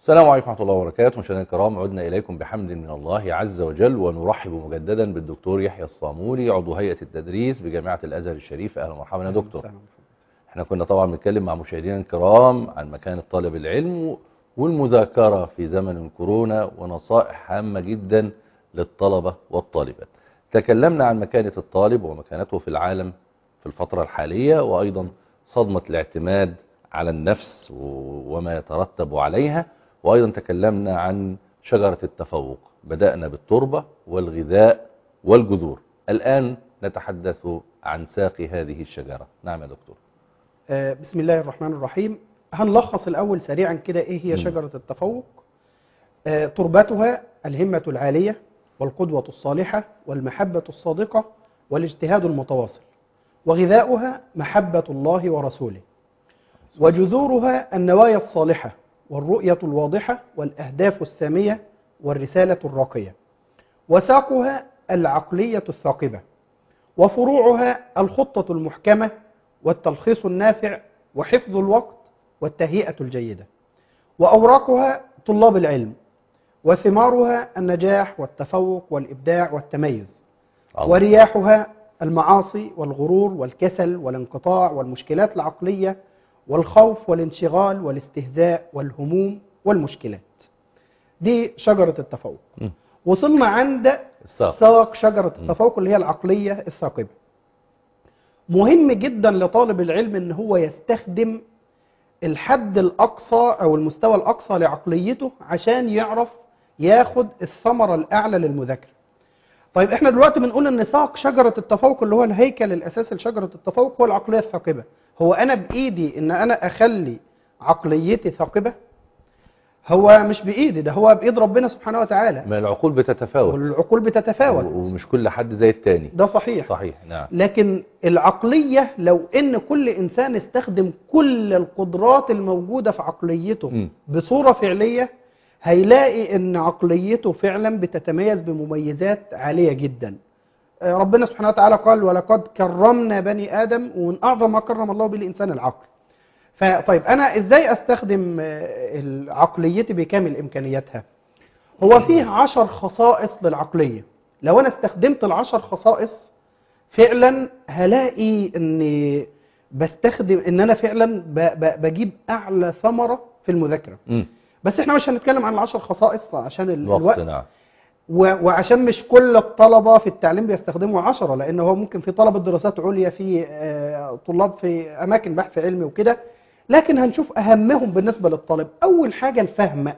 السلام عليكم ورحمة الله وبركاته مشاهدينا الكرام عدنا إليكم بحمد من الله عز وجل ونرحب مجددا بالدكتور يحيى الصامولي عضو هيئة التدريس بجامعة الأزهر الشريف أهلا ومرحبا يا دكتور احنا كنا طبعا بنتكلم مع مشاهدينا الكرام عن مكانة طالب العلم والمذاكرة في زمن الكورونا ونصائح هامة جدا للطلبة والطالبات تكلمنا عن مكانة الطالب ومكانته في العالم في الفترة الحالية وأيضا صدمة الاعتماد على النفس وما يترتب عليها وأيضا تكلمنا عن شجرة التفوق بدأنا بالتربة والغذاء والجذور الآن نتحدث عن ساق هذه الشجرة نعم يا دكتور آه، بسم الله الرحمن الرحيم هنلخص الأول سريعا كده إيه هي مم. شجرة التفوق آه، تربتها الهمة العالية والقدوة الصالحة والمحبة الصادقة والاجتهاد المتواصل وغذاؤها محبة الله ورسوله وجذورها النوايا الصالحة والرؤية الواضحة والأهداف السامية والرسالة الراقية وساقها العقلية الثاقبة وفروعها الخطة المحكمة والتلخيص النافع وحفظ الوقت والتهيئة الجيدة وأوراقها طلاب العلم وثمارها النجاح والتفوق والإبداع والتميز الله. ورياحها المعاصي والغرور والكسل والانقطاع والمشكلات العقلية والخوف والانشغال والاستهزاء والهموم والمشكلات دي شجرة التفوق مم. وصلنا عند الساق ساق شجرة مم. التفوق اللي هي العقلية الثاقبة مهم جدا لطالب العلم ان هو يستخدم الحد الأقصى أو المستوى الأقصى لعقليته عشان يعرف ياخد الثمرة الأعلى للمذاكرة طيب احنا دلوقتي بنقول ان ساق شجرة التفوق اللي هو الهيكل الأساسي لشجرة التفوق هو العقلية الثاقبة هو أنا بإيدي ان أنا أخلي عقليتي ثاقبة هو مش بإيدي ده هو بإيد ربنا سبحانه وتعالى ما العقول بتتفاوت والعقول بتتفاوت و- ومش كل حد زي التاني ده صحيح صحيح نعم لكن العقلية لو ان كل انسان استخدم كل القدرات الموجودة في عقليته مم. بصورة فعلية هيلاقي ان عقليته فعلا بتتميز بمميزات عالية جدا آه، ربنا سبحانه وتعالى قال ولقد كرمنا بني ادم ومن اعظم ما كرم الله به الانسان العقل فطيب انا ازاي استخدم آه، عقليتي بكامل امكانياتها هو فيه عشر خصائص للعقلية لو انا استخدمت العشر خصائص فعلا هلاقي ان بستخدم ان انا فعلا ب- ب- بجيب اعلى ثمرة في المذاكرة مم. بس احنا مش هنتكلم عن العشر خصائص عشان ال- الوقت الوقت نعم و- وعشان مش كل الطلبة في التعليم بيستخدموا عشرة لان هو ممكن في طلبة دراسات عليا في آه، طلاب في اماكن بحث علمي وكده لكن هنشوف اهمهم بالنسبة للطالب اول حاجة الفهم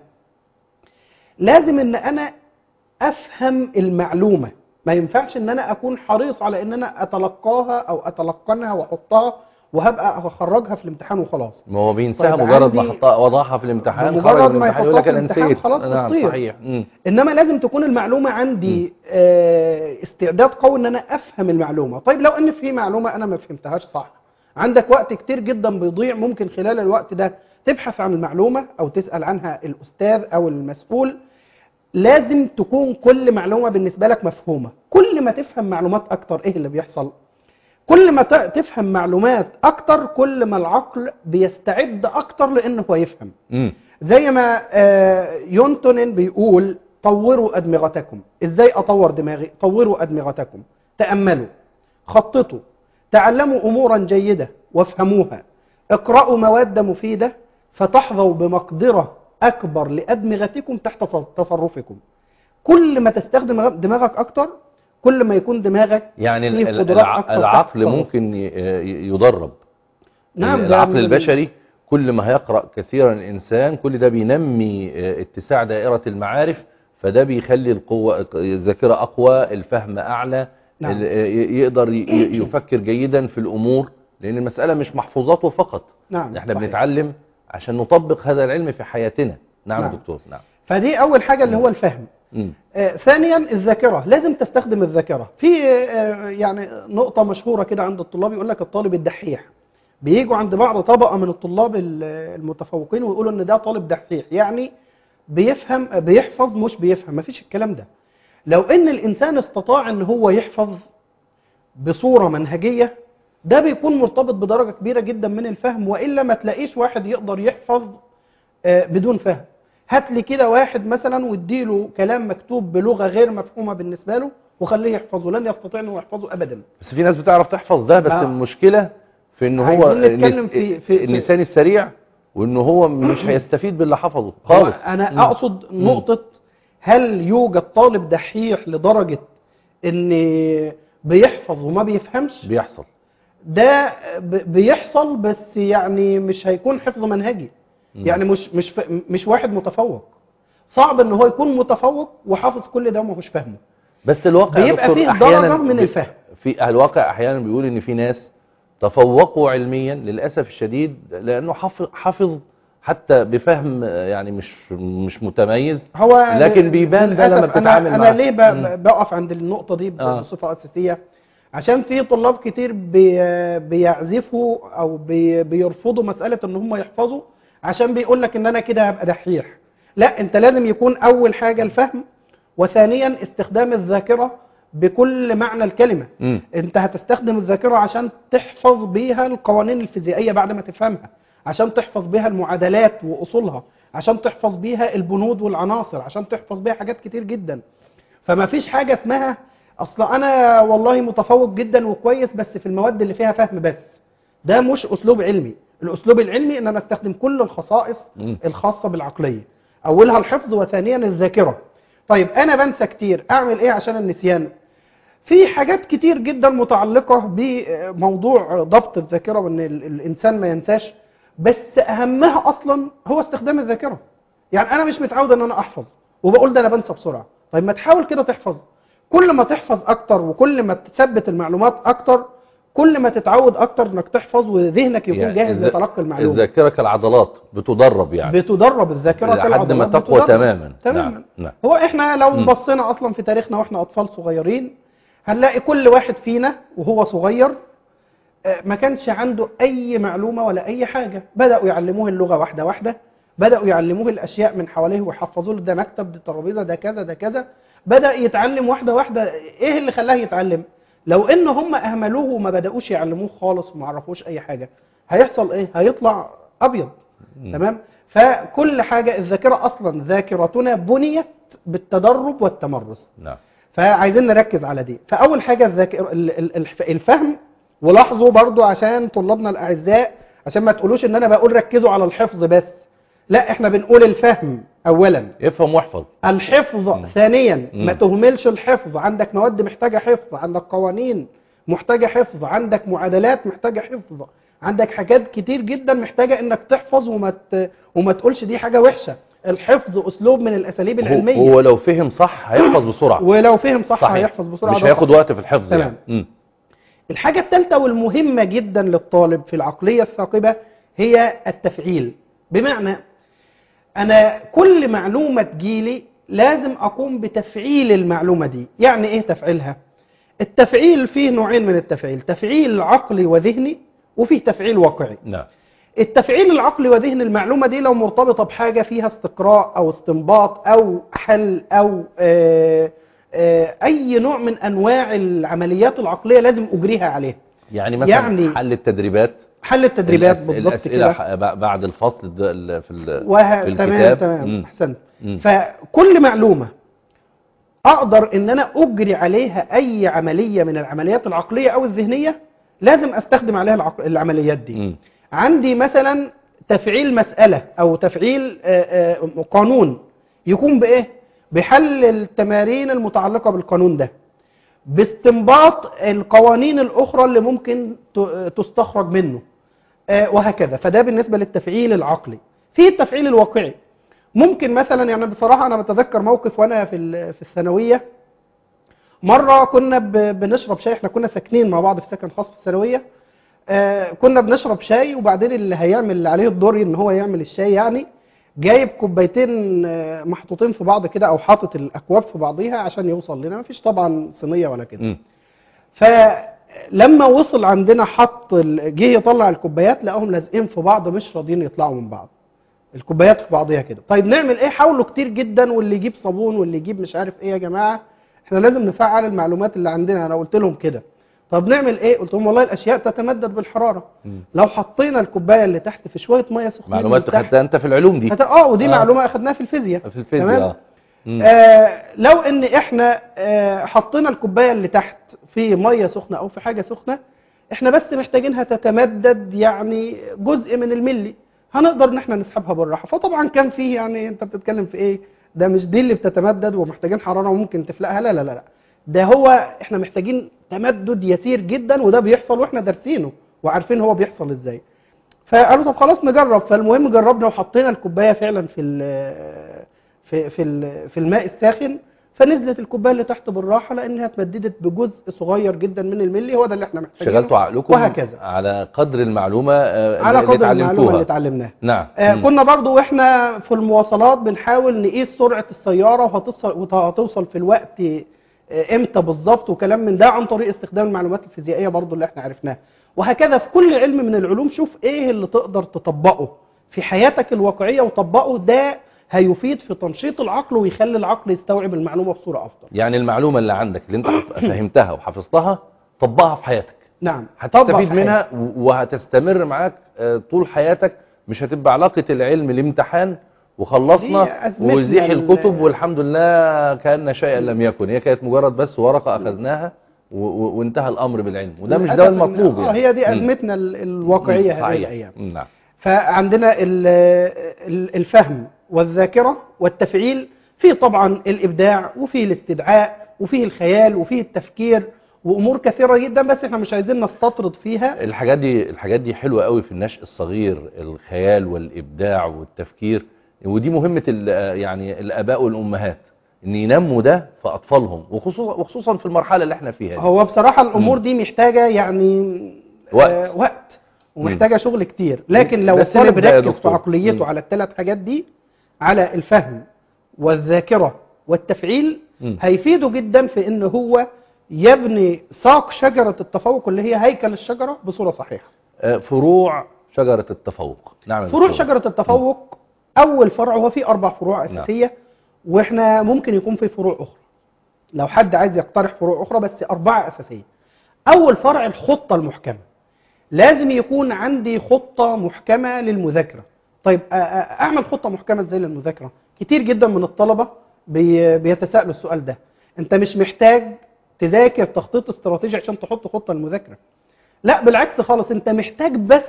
لازم ان انا افهم المعلومة ما ينفعش ان انا اكون حريص على ان انا اتلقاها او اتلقنها واحطها وهبقى اخرجها في الامتحان وخلاص ما هو بينساها طيب مجرد ما عندي- حطها وضعها في الامتحان بمجرد خرج من ما الامتحان يقول يحطها لك في انا الامتحان نسيت خلاص نعم بتطير. صحيح مم. انما لازم تكون المعلومة عندي آه، استعداد قوي ان انا افهم المعلومة طيب لو ان في معلومة انا ما فهمتهاش صح عندك وقت كتير جدا بيضيع ممكن خلال الوقت ده تبحث عن المعلومة او تسأل عنها الاستاذ او المسؤول لازم تكون كل معلومة بالنسبة لك مفهومة كل ما تفهم معلومات اكتر ايه اللي بيحصل كل ما ت- تفهم معلومات اكتر كل ما العقل بيستعد اكتر لانه هو يفهم مم. زي ما آه، يونتونين بيقول طوروا أدمغتكم إزاي أطور دماغي طوروا أدمغتكم تأملوا خططوا تعلموا أمورا جيدة وافهموها اقرأوا مواد مفيدة فتحظوا بمقدرة أكبر لأدمغتكم تحت تصرفكم كل ما تستخدم دماغك أكتر كل ما يكون دماغك يعني فيه ال- قدرات الع- أكتر تحت العقل تصرف. ممكن ي- ي- يدرب نعم ده العقل من- البشري كل ما هيقرأ كثيرا الإنسان كل ده بينمي آه، اتساع دائرة المعارف فده بيخلي القوة الذاكرة أقوى الفهم أعلى نعم. ال- آه، ي- يقدر ي- ي- يفكر جيدا في الأمور لأن المسألة مش محفوظاته فقط نعم احنا صحيح. بنتعلم عشان نطبق هذا العلم في حياتنا نعم, نعم. يا دكتور نعم فدي أول حاجة اللي هو الفهم مم. آه، ثانيا الذاكرة لازم تستخدم الذاكرة في آه، يعني نقطة مشهورة كده عند الطلاب يقول لك الطالب الدحيح بيجوا عند بعض طبقة من الطلاب ال- المتفوقين ويقولوا ان ده طالب دحيح يعني بيفهم بيحفظ مش بيفهم مفيش الكلام ده لو ان الانسان استطاع ان هو يحفظ بصورة منهجية ده بيكون مرتبط بدرجة كبيرة جدا من الفهم وإلا ما تلاقيش واحد يقدر يحفظ آه، بدون فهم هات لي كده واحد مثلا واديله كلام مكتوب بلغه غير مفهومه بالنسبه له وخليه يحفظه لن يستطيع انه يحفظه ابدا بس في ناس بتعرف تحفظ ده بس آه. المشكله في ان هو عايزين نتكلم النس- في- في- في- اللسان السريع وان هو مش هيستفيد باللي حفظه خالص هو انا مم. اقصد نقطه هل يوجد طالب دحيح لدرجه ان بيحفظ وما بيفهمش بيحصل ده ب- بيحصل بس يعني مش هيكون حفظ منهجي مم. يعني مش مش ف- مش واحد متفوق صعب ان هو يكون متفوق وحافظ كل ده وما هوش فاهمه بس الواقع يا بيبقى دكتور فيه أحياناً درجة من بي- الفهم. في الواقع احيانا بيقول ان في ناس تفوقوا علميا للاسف الشديد لانه حافظ حافظ حتى بفهم يعني مش مش متميز هو لكن بيبان ده لما للأسف بتتعامل انا, معاه. أنا ليه مم. ب- بقف عند النقطه دي آه. بصفه اساسيه عشان في طلاب كتير بي بيعزفوا او بي بيرفضوا مساله ان هم يحفظوا عشان بيقول لك ان انا كده هبقى دحيح لا انت لازم يكون اول حاجه الفهم وثانيا استخدام الذاكره بكل معنى الكلمه مم. انت هتستخدم الذاكره عشان تحفظ بيها القوانين الفيزيائيه بعد ما تفهمها عشان تحفظ بيها المعادلات واصولها عشان تحفظ بيها البنود والعناصر عشان تحفظ بيها حاجات كتير جدا فما فيش حاجه اسمها اصل انا والله متفوق جدا وكويس بس في المواد اللي فيها فهم بس ده مش اسلوب علمي الاسلوب العلمي ان انا استخدم كل الخصائص مم. الخاصه بالعقليه اولها الحفظ وثانيا الذاكره طيب انا بنسى كتير اعمل ايه عشان النسيان في حاجات كتير جدا متعلقة بموضوع ضبط الذاكرة وان ال- الانسان ما ينساش بس اهمها اصلا هو استخدام الذاكرة يعني انا مش متعود ان انا احفظ وبقول ده انا بنسى بسرعة طيب ما تحاول كده تحفظ كل ما تحفظ اكتر وكل ما تثبت المعلومات اكتر كل ما تتعود اكتر انك تحفظ وذهنك يكون يعني جاهز الذ- لتلقي المعلومة الذاكره كالعضلات بتدرب يعني بتدرب الذاكرة لحد ما كالعضلات تقوى بتدرب. تماما تماما نعم. نعم. هو احنا لو مم. بصينا اصلا في تاريخنا واحنا اطفال صغيرين هنلاقي كل واحد فينا وهو صغير آه، ما كانش عنده اي معلومة ولا اي حاجة بدأوا يعلموه اللغة واحدة واحدة بدأوا يعلموه الاشياء من حواليه ويحفظوا له ده مكتب ده ترابيزة ده كذا ده كذا بدأ يتعلم واحدة واحدة ايه اللي خلاه يتعلم لو ان هم اهملوه وما بدأوش يعلموه خالص وما عرفوش اي حاجة هيحصل ايه هيطلع ابيض مم. تمام فكل حاجة الذاكرة أصلا ذاكرتنا بنيت بالتدرب والتمرس نعم فعايزين نركز على دي فأول حاجة الذاكرة ال- ال- الف- الفهم ولاحظوا برضو عشان طلابنا الأعزاء عشان ما تقولوش إن أنا بقول ركزوا على الحفظ بس لا احنا بنقول الفهم أولا افهم واحفظ الحفظ مم. ثانيا مم. ما تهملش الحفظ عندك مواد محتاجة حفظ عندك قوانين محتاجة حفظ عندك معادلات محتاجة حفظ عندك حاجات كتير جدا محتاجة انك تحفظ وما ت... وما تقولش دي حاجة وحشة الحفظ اسلوب من الاساليب هو, العلمية هو لو فهم صح هيحفظ بسرعه ولو فهم صح صحيح. هيحفظ بسرعة مش ده هياخد صح. وقت في الحفظ تمام. يعني مم. الحاجة الثالثة والمهمة جدا للطالب في العقلية الثاقبة هي التفعيل بمعنى أنا كل معلومة تجيلي لازم أقوم بتفعيل المعلومة دي يعني إيه تفعيلها؟ التفعيل فيه نوعين من التفعيل تفعيل عقلي وذهني وفيه تفعيل واقعي نعم التفعيل العقلي وذهن المعلومة دي لو مرتبطة بحاجة فيها استقراء أو استنباط أو حل أو آه، آه، أي نوع من أنواع العمليات العقلية لازم أجريها عليه يعني مثلا يعني- حل التدريبات حل التدريبات الأس- بالضبط الاسئله كده ح- ب- بعد الفصل الد- ال- في ال- وه... في تمام الكتاب تمام مم. احسنت مم. فكل معلومة اقدر ان انا اجري عليها اي عملية من العمليات العقلية او الذهنية لازم استخدم عليها العق... العمليات دي مم. عندي مثلا تفعيل مسألة او تفعيل آه، آه، قانون يكون بايه بحل التمارين المتعلقة بالقانون ده باستنباط القوانين الاخرى اللي ممكن ت- تستخرج منه آه، وهكذا فده بالنسبة للتفعيل العقلي في التفعيل الواقعي ممكن مثلا يعني بصراحة أنا بتذكر موقف وأنا في ال- في الثانوية مرة كنا ب- بنشرب شاي احنا كنا ساكنين مع بعض في سكن خاص في الثانوية آه، كنا بنشرب شاي وبعدين اللي هيعمل اللي عليه الدور ان هو يعمل الشاي يعني جايب كوبايتين آه، محطوطين في بعض كده او حاطط الاكواب في بعضيها عشان يوصل لنا مفيش طبعا صينية ولا كده مم. فلما وصل عندنا حط ال- جه يطلع الكوبايات لقاهم لازقين في بعض مش راضيين يطلعوا من بعض الكوبايات في بعضيها كده طيب نعمل ايه حاولوا كتير جدا واللي يجيب صابون واللي يجيب مش عارف ايه يا جماعه احنا لازم نفعل المعلومات اللي عندنا انا قلت لهم كده طب نعمل ايه قلت لهم والله الاشياء تتمدد بالحراره مم. لو حطينا الكوبايه اللي تحت في شويه ميه سخنين معلومات من تحت، خدتها انت في العلوم دي هت... اه ودي آه. معلومه اخدناها في الفيزياء في الفيزياء تمام؟ اه مم. آه لو ان احنا آه حطينا الكوبايه اللي تحت في ميه سخنه او في حاجه سخنه احنا بس محتاجينها تتمدد يعني جزء من الملي هنقدر ان احنا نسحبها بالراحه فطبعا كان فيه يعني انت بتتكلم في ايه ده مش دي اللي بتتمدد ومحتاجين حراره وممكن تفلقها لا لا لا لا ده هو احنا محتاجين تمدد يسير جدا وده بيحصل واحنا دارسينه وعارفين هو بيحصل ازاي فقالوا طب خلاص نجرب فالمهم جربنا وحطينا الكوبايه فعلا في ال- في في ال- في الماء الساخن فنزلت الكوبايه اللي تحت بالراحه لانها اتمددت بجزء صغير جدا من الملي هو ده اللي احنا محتاجينه شغلتوا عقلكم وهكذا على قدر المعلومه آه، على اللي قدر المعلومه اتعلمتوها. اللي اتعلمناها نعم آه مم. كنا برضو واحنا في المواصلات بنحاول نقيس سرعه السياره وهتصل وهتوصل في الوقت آه، امتى بالظبط وكلام من ده عن طريق استخدام المعلومات الفيزيائيه برضو اللي احنا عرفناها وهكذا في كل علم من العلوم شوف ايه اللي تقدر تطبقه في حياتك الواقعيه وطبقه ده هيفيد في تنشيط العقل ويخلي العقل يستوعب المعلومه بصوره افضل يعني المعلومه اللي عندك اللي انت حف- فهمتها وحفظتها طبقها في حياتك نعم طبق هتستفيد في منها حياتك. و- وهتستمر معاك آه، طول حياتك مش هتبقى علاقه العلم الامتحان دي وخلصنا أزمتنا وزيح ال- الكتب والحمد لله كان شيئا لم يكن هي كانت مجرد بس ورقه اخذناها و- و- وانتهى الامر بالعلم وده مش ده للأسف إن- المطلوب اه يعني هي دي مم. ازمتنا ال- الواقعيه هذه صحيح. الايام نعم فعندنا ال- ال- الفهم والذاكرة والتفعيل في طبعا الإبداع وفي الاستدعاء وفي الخيال وفي التفكير وأمور كثيرة جدا بس احنا مش عايزين نستطرد فيها الحاجات دي الحاجات دي حلوه قوي في النشء الصغير الخيال والابداع والتفكير ودي مهمه ال- يعني الاباء والامهات ان ينموا ده في اطفالهم وخصوصا وخصوصا في المرحله اللي احنا فيها دي. هو بصراحة الأمور دي محتاجة يعني وقت. آه وقت ومحتاجة شغل كتير لكن لو بس الطالب نبدأ يا ركز في دكتور. عقليته مم. على الثلاث حاجات دي على الفهم والذاكرة والتفعيل مم. هيفيده جدا في ان هو يبني ساق شجرة التفوق اللي هي هيكل الشجرة بصورة صحيحة آه، فروع شجره التفوق نعم يا فروع دكتور. شجرة التفوق أول فرع هو فيه أربع فروع نعم. أساسية وإحنا ممكن يكون في فروع أخرى لو حد عايز يقترح فروع أخرى بس أربعة أساسية أول فرع الخطة المحكمة لازم يكون عندي خطة محكمة للمذاكرة طيب أ- أ- أعمل خطة محكمة إزاي للمذاكرة كتير جدا من الطلبة بي- بيتساءلوا السؤال ده أنت مش محتاج تذاكر تخطيط استراتيجي عشان تحط خطة للمذاكرة لا بالعكس خالص أنت محتاج بس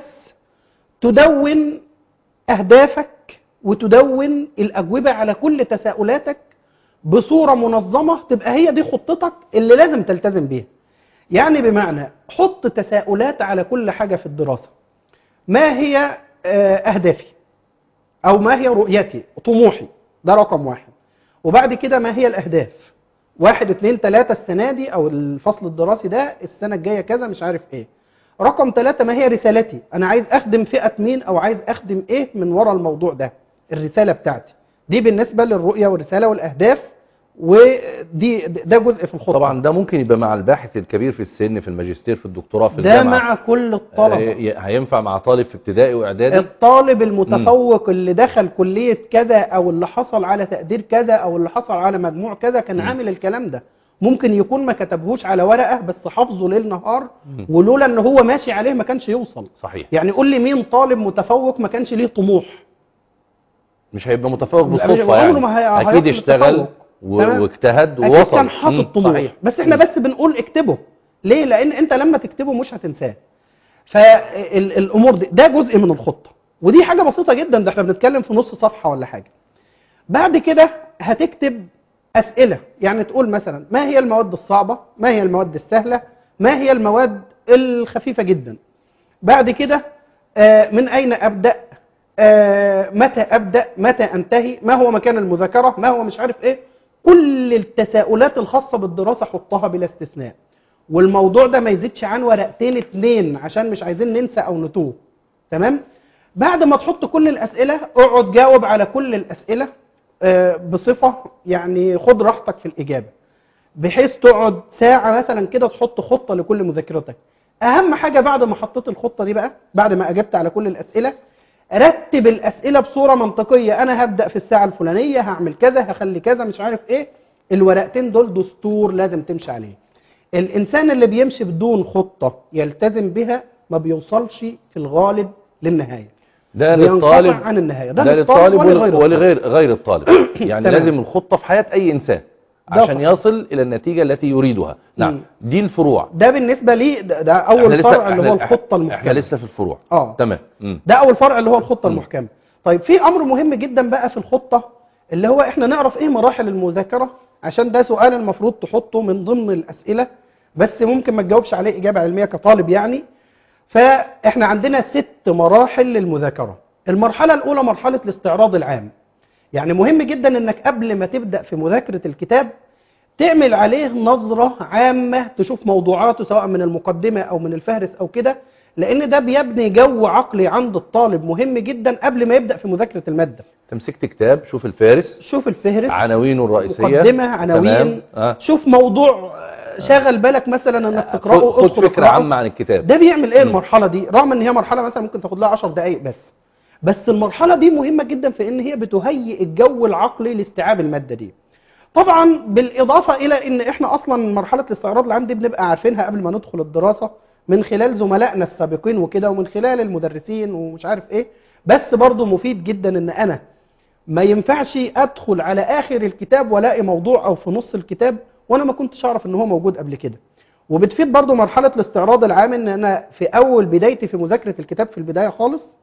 تدون أهدافك وتدون الأجوبة على كل تساؤلاتك بصورة منظمة تبقى هي دي خطتك اللي لازم تلتزم بيها يعني بمعنى حط تساؤلات على كل حاجة في الدراسة ما هي آه، أهدافي أو ما هي رؤيتي طموحي ده رقم واحد وبعد كده ما هي الأهداف واحد اتنين تلاتة السنة دي أو الفصل الدراسي ده السنة الجاية كذا مش عارف إيه رقم ثلاثة ما هي رسالتي أنا عايز أخدم فئة مين أو عايز أخدم إيه من وراء الموضوع ده الرسالة بتاعتي دي بالنسبة للرؤية والرسالة والأهداف ودي ده جزء في الخطة طبعا ده ممكن يبقى مع الباحث الكبير في السن في الماجستير في الدكتوراه في ده الجامعه مع كل آه، الطلبة ي- هينفع مع طالب في ابتدائي واعدادي الطالب المتفوق اللي دخل كلية كذا أو اللي حصل على تقدير كذا أو اللي حصل على مجموع كذا كان مم. عامل الكلام ده ممكن يكون ما كتبهوش على ورقة بس حافظه ليل نهار مم. ولولا ان هو ماشي عليه ما كانش يوصل صحيح يعني قول لي مين طالب متفوق ما كانش ليه طموح مش هيبقى متفوق لا، بالصدفه عمره يعني ما هي- اكيد هيصل اشتغل للتفوق. و- تمام. واجتهد اكيد ووصل كان حاطط مم، طموح صحيح. بس احنا مم. بس بنقول اكتبه ليه لان انت لما تكتبه مش هتنساه فالامور دي ده جزء من الخطه ودي حاجه بسيطه جدا ده احنا بنتكلم في نص صفحه ولا حاجه بعد كده هتكتب اسئله يعني تقول مثلا ما هي المواد الصعبه ما هي المواد السهله ما هي المواد الخفيفه جدا بعد كده آه، من اين ابدا آه، متى ابدا متى انتهي ما هو مكان المذاكره ما هو مش عارف ايه كل التساؤلات الخاصه بالدراسه حطها بلا استثناء والموضوع ده ما يزيدش عن ورقتين اتنين عشان مش عايزين ننسى او نتوه تمام بعد ما تحط كل الاسئله اقعد جاوب على كل الاسئله آه، بصفه يعني خد راحتك في الاجابه بحيث تقعد ساعة مثلا كده تحط خطة لكل مذاكرتك أهم حاجة بعد ما حطيت الخطة دي بقى بعد ما أجبت على كل الأسئلة رتب الأسئلة بصورة منطقية أنا هبدأ في الساعة الفلانية هعمل كذا هخلي كذا مش عارف إيه الورقتين دول دستور لازم تمشي عليه الانسان اللي بيمشي بدون خطه يلتزم بها ما بيوصلش في الغالب للنهايه ده بينقطع للطالب عن النهايه ده, ده للطالب ول- ولغير الطالب. ولغير غير الطالب يعني تمام. لازم الخطة في حياة أي إنسان ده عشان صح. يصل إلى النتيجة التي يريدها نعم مم. دي الفروع ده بالنسبه لي ده, ده احنا اول لسه- فرع اللي هو احنا- الخطه احنا المحكمه لسه في الفروع اه تمام مم. ده اول فرع اللي هو الخطه مم. المحكمه طيب في امر مهم جدا بقى في الخطه اللي هو احنا نعرف ايه مراحل المذاكره عشان ده سؤال المفروض تحطه من ضمن الاسئله بس ممكن ما تجاوبش عليه اجابه علميه كطالب يعني فاحنا عندنا ست مراحل للمذاكره المرحله الاولى مرحله الاستعراض العام يعني مهم جدا انك قبل ما تبدا في مذاكره الكتاب تعمل عليه نظرة عامة تشوف موضوعاته سواء من المقدمة أو من الفهرس أو كده لأن ده بيبني جو عقلي عند الطالب مهم جدا قبل ما يبدأ في مذاكرة المادة تمسكت كتاب شوف الفارس شوف الفهرس عناوينه الرئيسية مقدمة عناوين تمام. آه. شوف موضوع آه، شغل بالك مثلا انك تقراه خد خد ادخل فكرة اقرأه. عامة عن الكتاب ده بيعمل ايه مم. المرحله دي رغم ان هي مرحله مثلا ممكن تاخد لها 10 دقائق بس بس المرحله دي مهمه جدا في ان هي بتهيئ الجو العقلي لاستيعاب الماده دي طبعا بالاضافه الى ان احنا اصلا مرحله الاستعراض العام دي بنبقى عارفينها قبل ما ندخل الدراسه من خلال زملائنا السابقين وكده ومن خلال المدرسين ومش عارف ايه بس برضه مفيد جدا ان انا ما ينفعش ادخل على اخر الكتاب والاقي موضوع او في نص الكتاب وانا ما كنتش اعرف ان هو موجود قبل كده وبتفيد برضو مرحلة الاستعراض العام ان انا في اول بدايتي في مذاكرة الكتاب في البداية خالص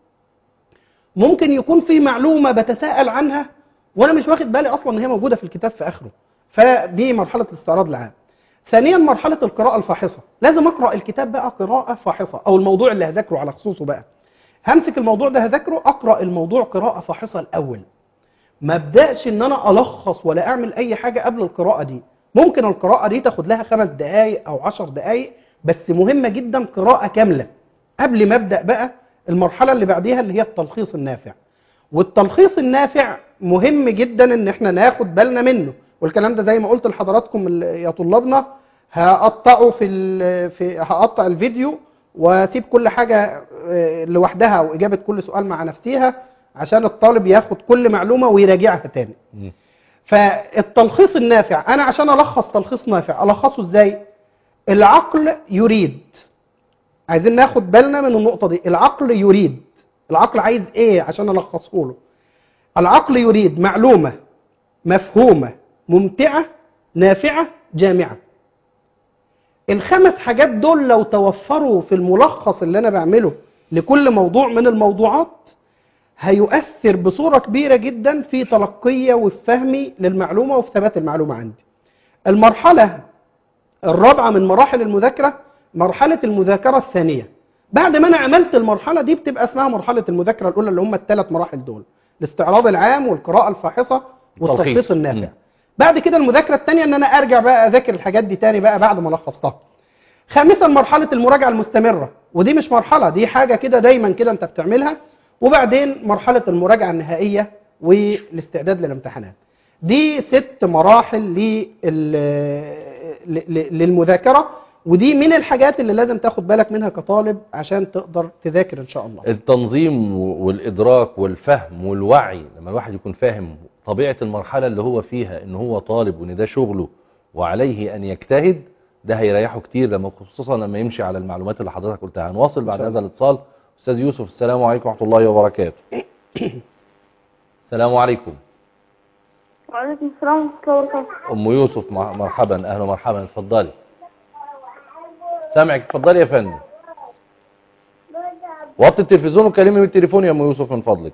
ممكن يكون في معلومة بتساءل عنها وانا مش واخد بالي اصلا ان هي موجودة في الكتاب في اخره فدي مرحلة الاستعراض العام ثانيا مرحلة القراءة الفاحصة لازم اقرأ الكتاب بقى قراءة فاحصة او الموضوع اللي هذاكره على خصوصه بقى همسك الموضوع ده هذاكره اقرأ الموضوع قراءة فاحصة الاول ما ابداش ان انا الخص ولا اعمل اي حاجه قبل القراءه دي ممكن القراءه دي تاخد لها خمس دقائق او عشر دقائق بس مهمه جدا قراءه كامله قبل ما ابدا بقى المرحله اللي بعديها اللي هي التلخيص النافع والتلخيص النافع مهم جدا ان احنا ناخد بالنا منه والكلام ده زي ما قلت لحضراتكم ال- يا طلابنا هقطعه في ال- في هقطع الفيديو واسيب كل حاجه آه، لوحدها واجابه كل سؤال مع نفسها عشان الطالب ياخد كل معلومه ويراجعها تاني مم. فالتلخيص النافع انا عشان الخص تلخيص نافع الخصه ازاي العقل يريد عايزين ناخد بالنا من النقطه دي العقل يريد العقل عايز ايه عشان الخصه له العقل يريد معلومه مفهومه ممتعه نافعه جامعه الخمس حاجات دول لو توفروا في الملخص اللي انا بعمله لكل موضوع من الموضوعات هيؤثر بصورة كبيرة جدا في تلقية وفي فهمي للمعلومة وفي ثبات المعلومة عندي المرحلة الرابعة من مراحل المذاكرة مرحلة المذاكرة الثانية بعد ما أنا عملت المرحلة دي بتبقى اسمها مرحلة المذاكرة الأولى اللي هم الثلاث مراحل دول الاستعراض العام والقراءة الفاحصة والتلخيص التلخيص. النافع مم. بعد كده المذاكرة الثانية ان انا ارجع بقى اذاكر الحاجات دي تاني بقى بعد ما لخصتها خامسا مرحلة المراجعة المستمرة ودي مش مرحلة دي حاجة كده دايما كده انت بتعملها وبعدين مرحلة المراجعة النهائية والاستعداد للامتحانات دي ست مراحل لل- ل- ل- للمذاكرة ودي من الحاجات اللي لازم تاخد بالك منها كطالب عشان تقدر تذاكر ان شاء الله التنظيم والإدراك والفهم والوعي لما الواحد يكون فاهم طبيعة المرحلة اللي هو فيها ان هو طالب وان ده شغله وعليه ان يجتهد ده هيريحه كتير لما خصوصا لما يمشي على المعلومات اللي حضرتك قلتها هنواصل بعد إن شاء هذا الاتصال استاذ يوسف السلام عليكم ورحمة الله وبركاته السلام عليكم وعليكم السلام ورحمة الله وبركاته ام يوسف مع- مرحبا اهلا ومرحبا اتفضلي سامعك اتفضلي يا فندم وطي التلفزيون وكلمي بالتليفون يا ام يوسف من فضلك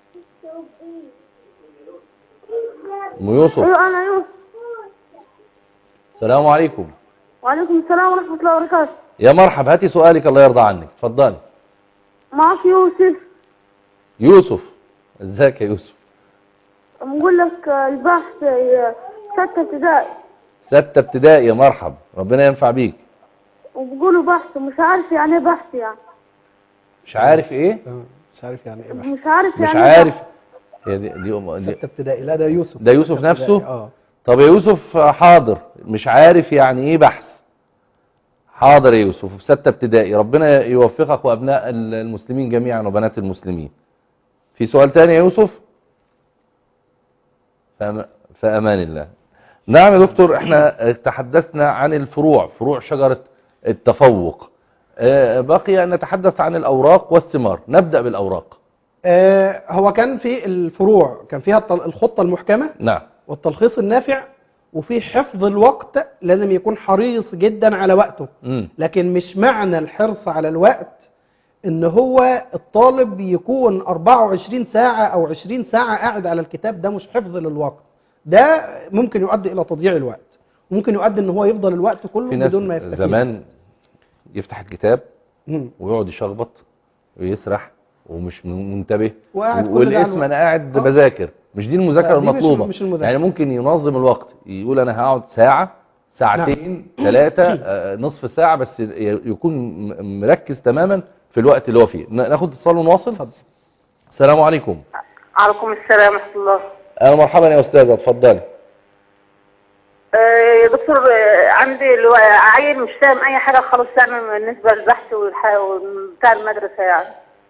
ام يوسف ايوه انا يوسف السلام عليكم وعليكم السلام ورحمة الله وبركاته يا مرحب هاتي سؤالك الله يرضى عنك اتفضلي معك يوسف يوسف ازيك يا يوسف بقول لك آه، البحث آه، ستة ابتدائي ستة ابتدائي يا مرحب ربنا ينفع بيك وبقولوا بحث ومش عارف يعني ايه بحث يعني مش عارف ايه مش عارف يعني ايه بقى مش عارف مش يعني إيه عارف بحث. هي دي, دي, أم- دي ستة ابتدائي لا ده يوسف ده يوسف ستة نفسه؟ ابتدائي، اه طب يا يوسف حاضر مش عارف يعني ايه بحث حاضر يا يوسف في ستة ابتدائي ربنا يوفقك وابناء المسلمين جميعا وبنات المسلمين في سؤال تاني يا يوسف فأم... فأمان الله نعم يا دكتور احنا تحدثنا عن الفروع فروع شجرة التفوق آه، بقي أن نتحدث عن الأوراق والثمار نبدأ بالأوراق آه، هو كان في الفروع كان فيها التل- الخطة المحكمة نعم والتلخيص النافع وفي حفظ الوقت لازم يكون حريص جدا على وقته مم. لكن مش معنى الحرص على الوقت ان هو الطالب يكون 24 ساعة او 20 ساعة قاعد على الكتاب ده مش حفظ للوقت ده ممكن يؤدي الى تضييع الوقت ممكن يؤدي ان هو يفضل الوقت كله في ناس بدون ما يستفيد زمان يفتح الكتاب مم. ويقعد يشخبط ويسرح ومش منتبه وقاعد كل ده على والاسم الوقت. انا قاعد آه. بذاكر مش دي المذاكره لا، دي مش- المطلوبه مش المذاكرة. يعني ممكن ينظم الوقت يقول انا هقعد ساعه ساعتين ثلاثه نصف ساعه بس ي- يكون م- مركز تماما في الوقت اللي هو فيه ن- ناخد اتصال ونواصل اتفضل. السلام عليكم عليكم السلام ورحمة الله اهلا مرحبا يا استاذه اتفضلي آه، يا دكتور آه، عندي اللي هو عيل مش فاهم أي حاجة خالص يعني بالنسبة للبحث والح- بتاع المدرسة يعني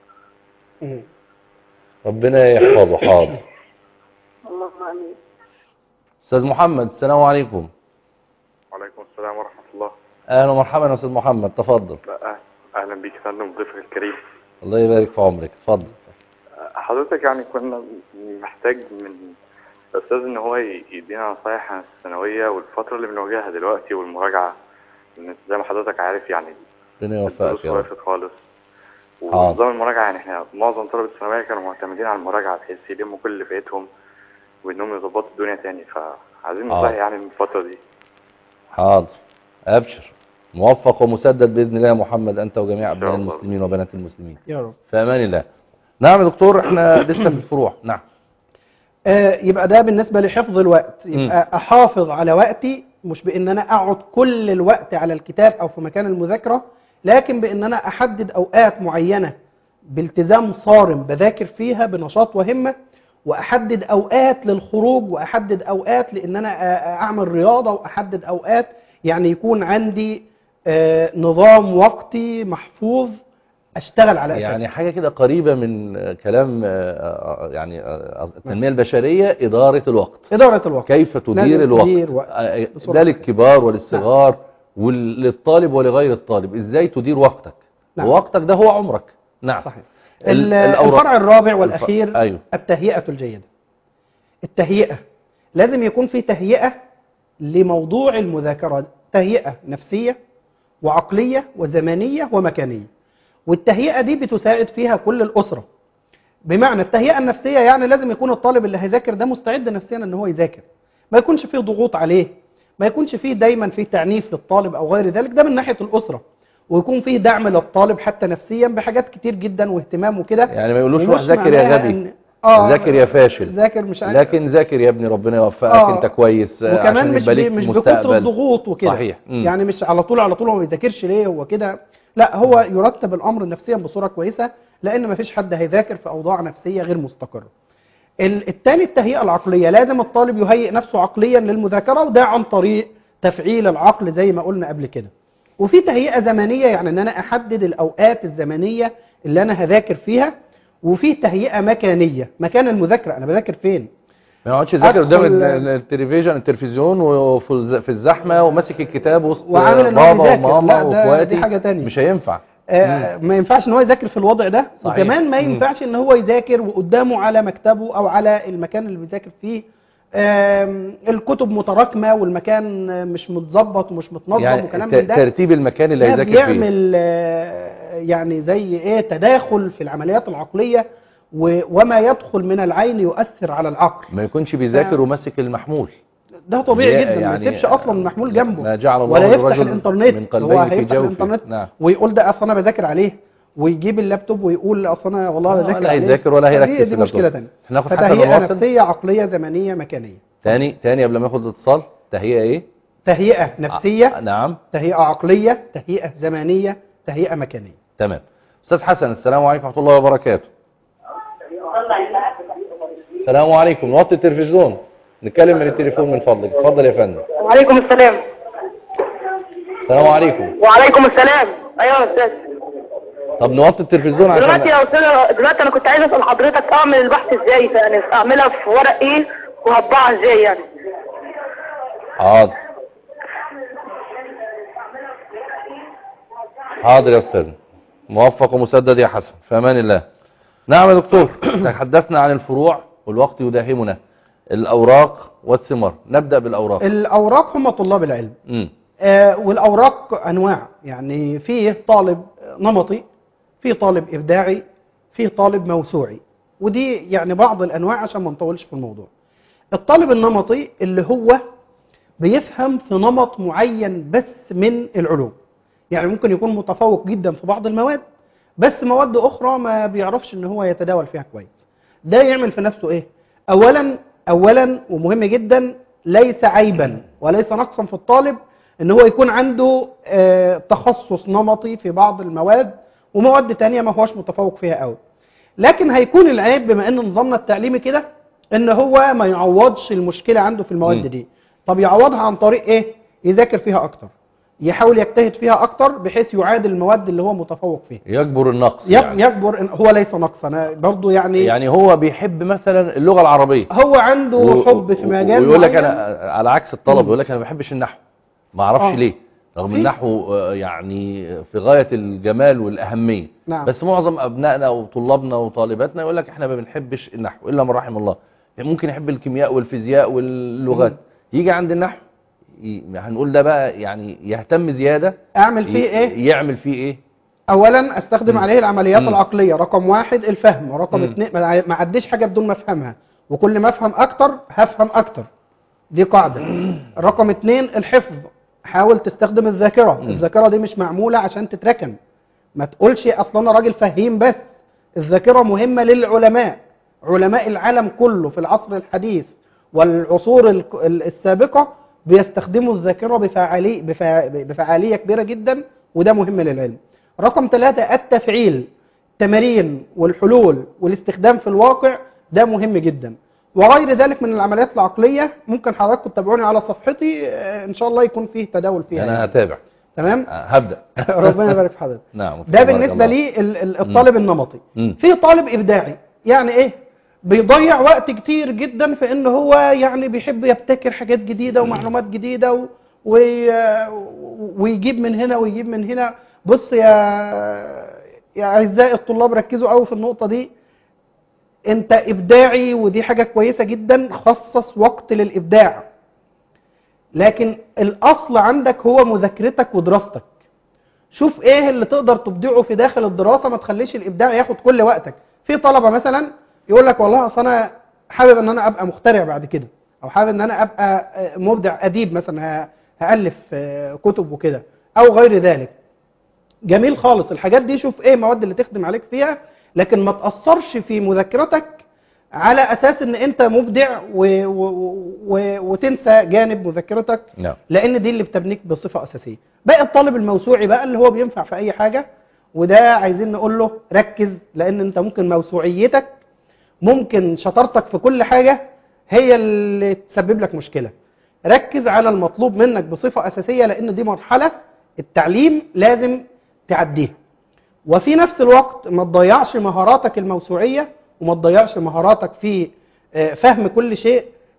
مم. ربنا يحفظه حاضر اللهم آمين استاذ محمد السلام عليكم وعليكم السلام ورحمة الله اهلا ومرحبا يا استاذ محمد تفضل لا، أهلا بيك يا فندم ضيفك الكريم الله يبارك في عمرك اتفضل حضرتك يعني كنا محتاج من الأستاذ إن هو ي- يدينا نصايح عن الثانوية والفترة اللي بنواجهها دلوقتي والمراجعة لأن زي ما حضرتك عارف يعني ربنا الدروس يوفقك يا رب وقفت خالص حاضر. ونظام المراجعة يعني احنا معظم طلبة الثانوية كانوا معتمدين على المراجعة بحيث يلموا كل اللي فاتهم وإنهم يظبطوا الدنيا تاني فعايزين حاضر. نصايح يعني من الفترة دي حاضر ابشر موفق ومسدد باذن الله يا محمد انت وجميع إن شاء ابناء الله. المسلمين وبنات المسلمين يا رب في امان الله نعم يا دكتور احنا لسه في الفروع نعم آه، يبقى ده بالنسبة لحفظ الوقت يبقى أحافظ على وقتي مش بأن أنا أقعد كل الوقت على الكتاب أو في مكان المذاكرة لكن بأن أنا أحدد أوقات معينة بالتزام صارم بذاكر فيها بنشاط وهمة وأحدد أوقات للخروج وأحدد أوقات لأن أنا آه، أعمل رياضة وأحدد أوقات يعني يكون عندي آه، نظام وقتي محفوظ أشتغل على أساسه يعني حاجه كده قريبه من آه، كلام آه، آه، يعني آه، التنميه البشريه اداره الوقت إدارة الوقت كيف تدير لازم الوقت تدير وقت آه، بصورة ده للكبار وللصغار وللطالب ولغير الطالب ازاي تدير وقتك نعم. ووقتك ده هو عمرك نعم صحيح ال- ال- الأوراق. الفرع الرابع والأخير الف- أيوه. التهيئة الجيدة التهيئة لازم يكون في تهيئة لموضوع المذاكرة تهيئة نفسية وعقلية وزمانية ومكانية والتهيئة دي بتساعد فيها كل الأسرة بمعنى التهيئة النفسية يعني لازم يكون الطالب اللي هيذاكر ده مستعد نفسيا ان هو يذاكر ما يكونش فيه ضغوط عليه ما يكونش فيه دايما فيه تعنيف للطالب او غير ذلك ده من ناحية الأسرة ويكون فيه دعم للطالب حتى نفسيا بحاجات كتير جدا واهتمام وكده يعني ما يقولوش ومش روح ذاكر يا معناها غبي إن- آه ذاكر يا فاشل ذاكر مش عارف لكن ذاكر يا ابني ربنا يوفقك آه. انت كويس آه، وكمان عشان مش يبقى بي ليك مش بكتر مستقبل. الضغوط وكده صحيح مم. يعني مش على طول على طول هو ما بيذاكرش ليه هو كده لا هو يرتب الامر نفسيا بصوره كويسه لان ما فيش حد هيذاكر في اوضاع نفسيه غير مستقره ال- التاني التهيئه العقليه لازم الطالب يهيئ نفسه عقليا للمذاكره وده عن طريق تفعيل العقل زي ما قلنا قبل كده وفي تهيئه زمنيه يعني ان انا احدد الاوقات الزمنيه اللي انا هذاكر فيها وفي تهيئه مكانيه مكان المذاكره انا بذاكر فين ما يقعدش يذاكر قدام أدخل- ال- التلفزيون التلفزيون وفي الز- في الزحمه وماسك الكتاب وسط وعامل إن هو بابا بيذاكر. وماما لا، ده- واخواتي دي حاجة تانية. مش هينفع آه، ما ينفعش ان هو يذاكر في الوضع ده صحيح. وكمان ما مم. ينفعش ان هو يذاكر وقدامه على مكتبه او على المكان اللي بيذاكر فيه آم، الكتب متراكمه والمكان مش متظبط ومش متنظم يعني وكلام ت- من ده ترتيب المكان اللي ده هيذاكر فيه بيعمل آه، يعني زي ايه تداخل في العمليات العقليه و- وما يدخل من العين يؤثر على العقل ما يكونش بيذاكر ف- وماسك المحمول ده طبيعي لا، جدا ما يعني يسيبش اصلا المحمول جنبه ما جعل الله ولا يفتح للرجل الانترنت من قلبين هو في هيفتح جوفه. الانترنت نعم. ويقول ده اصلا انا بذاكر عليه ويجيب اللابتوب ويقول اصل انا والله آه، بذاكر لا عليه هيذاكر ولا دي- هيركز في دي اللابتوب. مشكله ثانيه هناخد حسن فتهيئه ونواصل. نفسيه عقليه زمنيه مكانيه تاني تاني قبل ما ياخد الاتصال تهيئه ايه تهيئه نفسيه آه، نعم تهيئه عقليه تهيئه زمنيه تهيئه مكانيه تمام استاذ حسن السلام عليكم ورحمه الله وبركاته السلام عليكم نوطي التلفزيون نتكلم من التليفون من فضلك اتفضل يا فندم وعليكم السلام السلام عليكم وعليكم السلام ايوه يا استاذ طب نوطي التلفزيون دلوقتي عشان يا استاذ دلوقتي انا كنت عايز اسال حضرتك اعمل البحث ازاي يعني اعملها في ورق ايه وهطبعها ازاي يعني حاضر حاضر يا استاذ موفق ومسدد يا حسن في امان الله نعم يا دكتور تحدثنا عن الفروع والوقت يداهمنا الاوراق والثمار نبدا بالاوراق الاوراق هم طلاب العلم امم آه، والاوراق انواع يعني فيه طالب نمطي فيه طالب ابداعي فيه طالب موسوعي ودي يعني بعض الانواع عشان ما نطولش في الموضوع الطالب النمطي اللي هو بيفهم في نمط معين بس من العلوم يعني ممكن يكون متفوق جدا في بعض المواد بس مواد اخرى ما بيعرفش ان هو يتداول فيها كويس ده يعمل في نفسه ايه اولا اولا ومهم جدا ليس عيبا وليس نقصا في الطالب ان هو يكون عنده آه، تخصص نمطي في بعض المواد ومواد تانية ما هوش متفوق فيها قوي لكن هيكون العيب بما ان نظامنا التعليمي كده ان هو ما يعوضش المشكلة عنده في المواد مم. دي طب يعوضها عن طريق ايه يذاكر فيها اكتر يحاول يجتهد فيها اكتر بحيث يعادل المواد اللي هو متفوق فيها يجبر النقص يب- يعني. يكبر إن هو ليس نقصا أنا برضو يعني, يعني هو بيحب مثلا اللغه العربيه هو عنده و- حب في و- مجال ويقول لك معين. انا على عكس الطلب مم. يقول لك انا ما بحبش النحو ما اعرفش آه. ليه رغم في- النحو آه، يعني في غايه الجمال والاهميه نعم. بس معظم ابنائنا وطلابنا وطالباتنا يقول لك احنا ما بنحبش النحو الا من رحم الله يعني ممكن يحب الكيمياء والفيزياء واللغات مم. يجي عند النحو ي- هنقول ده بقى يعني يهتم زياده اعمل فيه ي- ايه يعمل فيه ايه اولا استخدم مم. عليه العمليات مم. العقليه رقم واحد الفهم رقم مم. اتنين ما ما عديش حاجه بدون ما افهمها وكل ما افهم اكتر هفهم اكتر دي قاعده رقم اتنين الحفظ حاول تستخدم الذاكره مم. الذاكره دي مش معموله عشان تتركن ما تقولش اصلا انا راجل فهيم بس الذاكره مهمه للعلماء علماء العالم كله في العصر الحديث والعصور الك- ال- السابقه بيستخدموا الذاكره بفعالي بفع- بفعاليه كبيره جدا وده مهم للعلم رقم ثلاثة التفعيل التمارين والحلول والاستخدام في الواقع ده مهم جدا وغير ذلك من العمليات العقلية ممكن حضراتكم تتابعوني على صفحتي آه، ان شاء الله يكون فيه تداول فيها انا يعني. هتابع تمام آه، هبدا ربنا يبارك في حضرتك نعم ده بارك بالنسبة الله. لي ال- ال- الطالب النمطي مم. في طالب ابداعي يعني ايه بيضيع وقت كتير جدا في ان هو يعني بيحب يبتكر حاجات جديدة ومعلومات جديدة و... وي... ويجيب من هنا ويجيب من هنا بص يا يا اعزائي الطلاب ركزوا قوي في النقطة دي انت ابداعي ودي حاجة كويسة جدا خصص وقت للابداع لكن الاصل عندك هو مذاكرتك ودراستك شوف ايه اللي تقدر تبدعه في داخل الدراسة ما تخليش الابداع ياخد كل وقتك في طلبة مثلا يقول لك والله اصل انا حابب ان انا ابقى مخترع بعد كده او حابب ان انا ابقى آه، مبدع اديب مثلا ه- هالف آه، كتب وكده او غير ذلك جميل خالص الحاجات دي شوف ايه المواد اللي تخدم عليك فيها لكن ما تأثرش في مذاكرتك على اساس ان انت مبدع و... و... و... وتنسى جانب مذاكرتك نعم لان دي اللي بتبنيك بصفه اساسيه باقي الطالب الموسوعي بقى اللي هو بينفع في اي حاجه وده عايزين نقول له ركز لان انت ممكن موسوعيتك ممكن شطارتك في كل حاجه هي اللي تسبب لك مشكله ركز على المطلوب منك بصفه اساسيه لان دي مرحله التعليم لازم تعديها وفي نفس الوقت ما تضيعش مهاراتك الموسوعيه وما تضيعش مهاراتك في آه، فهم كل شيء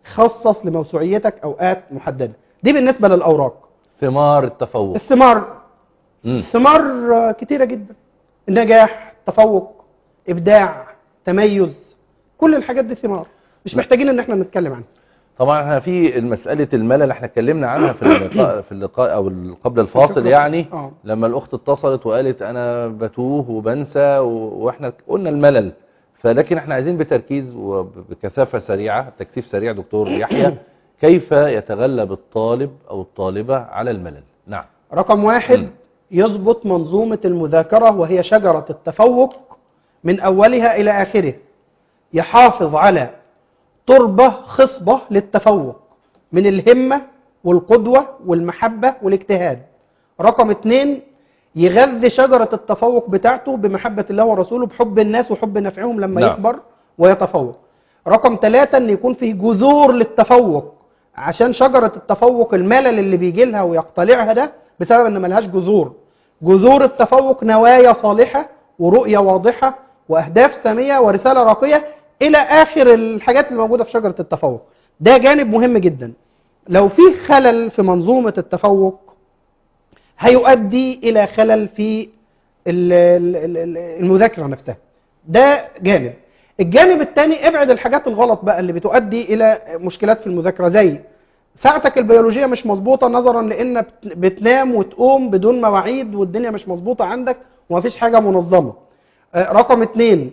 خصص لموسوعيتك اوقات محدده دي بالنسبه للاوراق ثمار التفوق الثمار مم. الثمار آه، كتيره جدا النجاح تفوق ابداع تميز كل الحاجات دي ثمار مش محتاجين ان احنا نتكلم عنها طبعا احنا في مسألة الملل احنا اتكلمنا عنها في اللقاء في اللقاء او ال- قبل الفاصل شكراً. يعني آه. لما الاخت اتصلت وقالت انا بتوه وبنسى و- واحنا قلنا الملل فلكن احنا عايزين بتركيز وبكثافة سريعة تكثيف سريع دكتور يحيى كيف يتغلب الطالب او الطالبة على الملل نعم رقم واحد مم. يضبط منظومة المذاكرة وهي شجرة التفوق من أولها إلى آخره يحافظ على تربة خصبة للتفوق من الهمة والقدوة والمحبة والاجتهاد رقم اتنين يغذي شجرة التفوق بتاعته بمحبة الله ورسوله بحب الناس وحب نفعهم لما نعم. يكبر ويتفوق رقم ثلاثة ان يكون فيه جذور للتفوق عشان شجرة التفوق الملل اللي بيجي لها ويقتلعها ده بسبب ان ملهاش جذور جذور التفوق نوايا صالحة ورؤية واضحة واهداف سامية ورسالة راقية الى اخر الحاجات الموجودة في شجرة التفوق ده جانب مهم جدا لو في خلل في منظومة التفوق هيؤدي إلى خلل في ال- ال- ال- ال- المذاكرة نفسها ده جانب الجانب الثاني ابعد الحاجات الغلط بقى اللي بتؤدي إلى مشكلات في المذاكرة زي ساعتك البيولوجية مش مظبوطة نظرا لأن بت- بتنام وتقوم بدون مواعيد والدنيا مش مظبوطة عندك ومفيش حاجة منظمة آه، رقم اتنين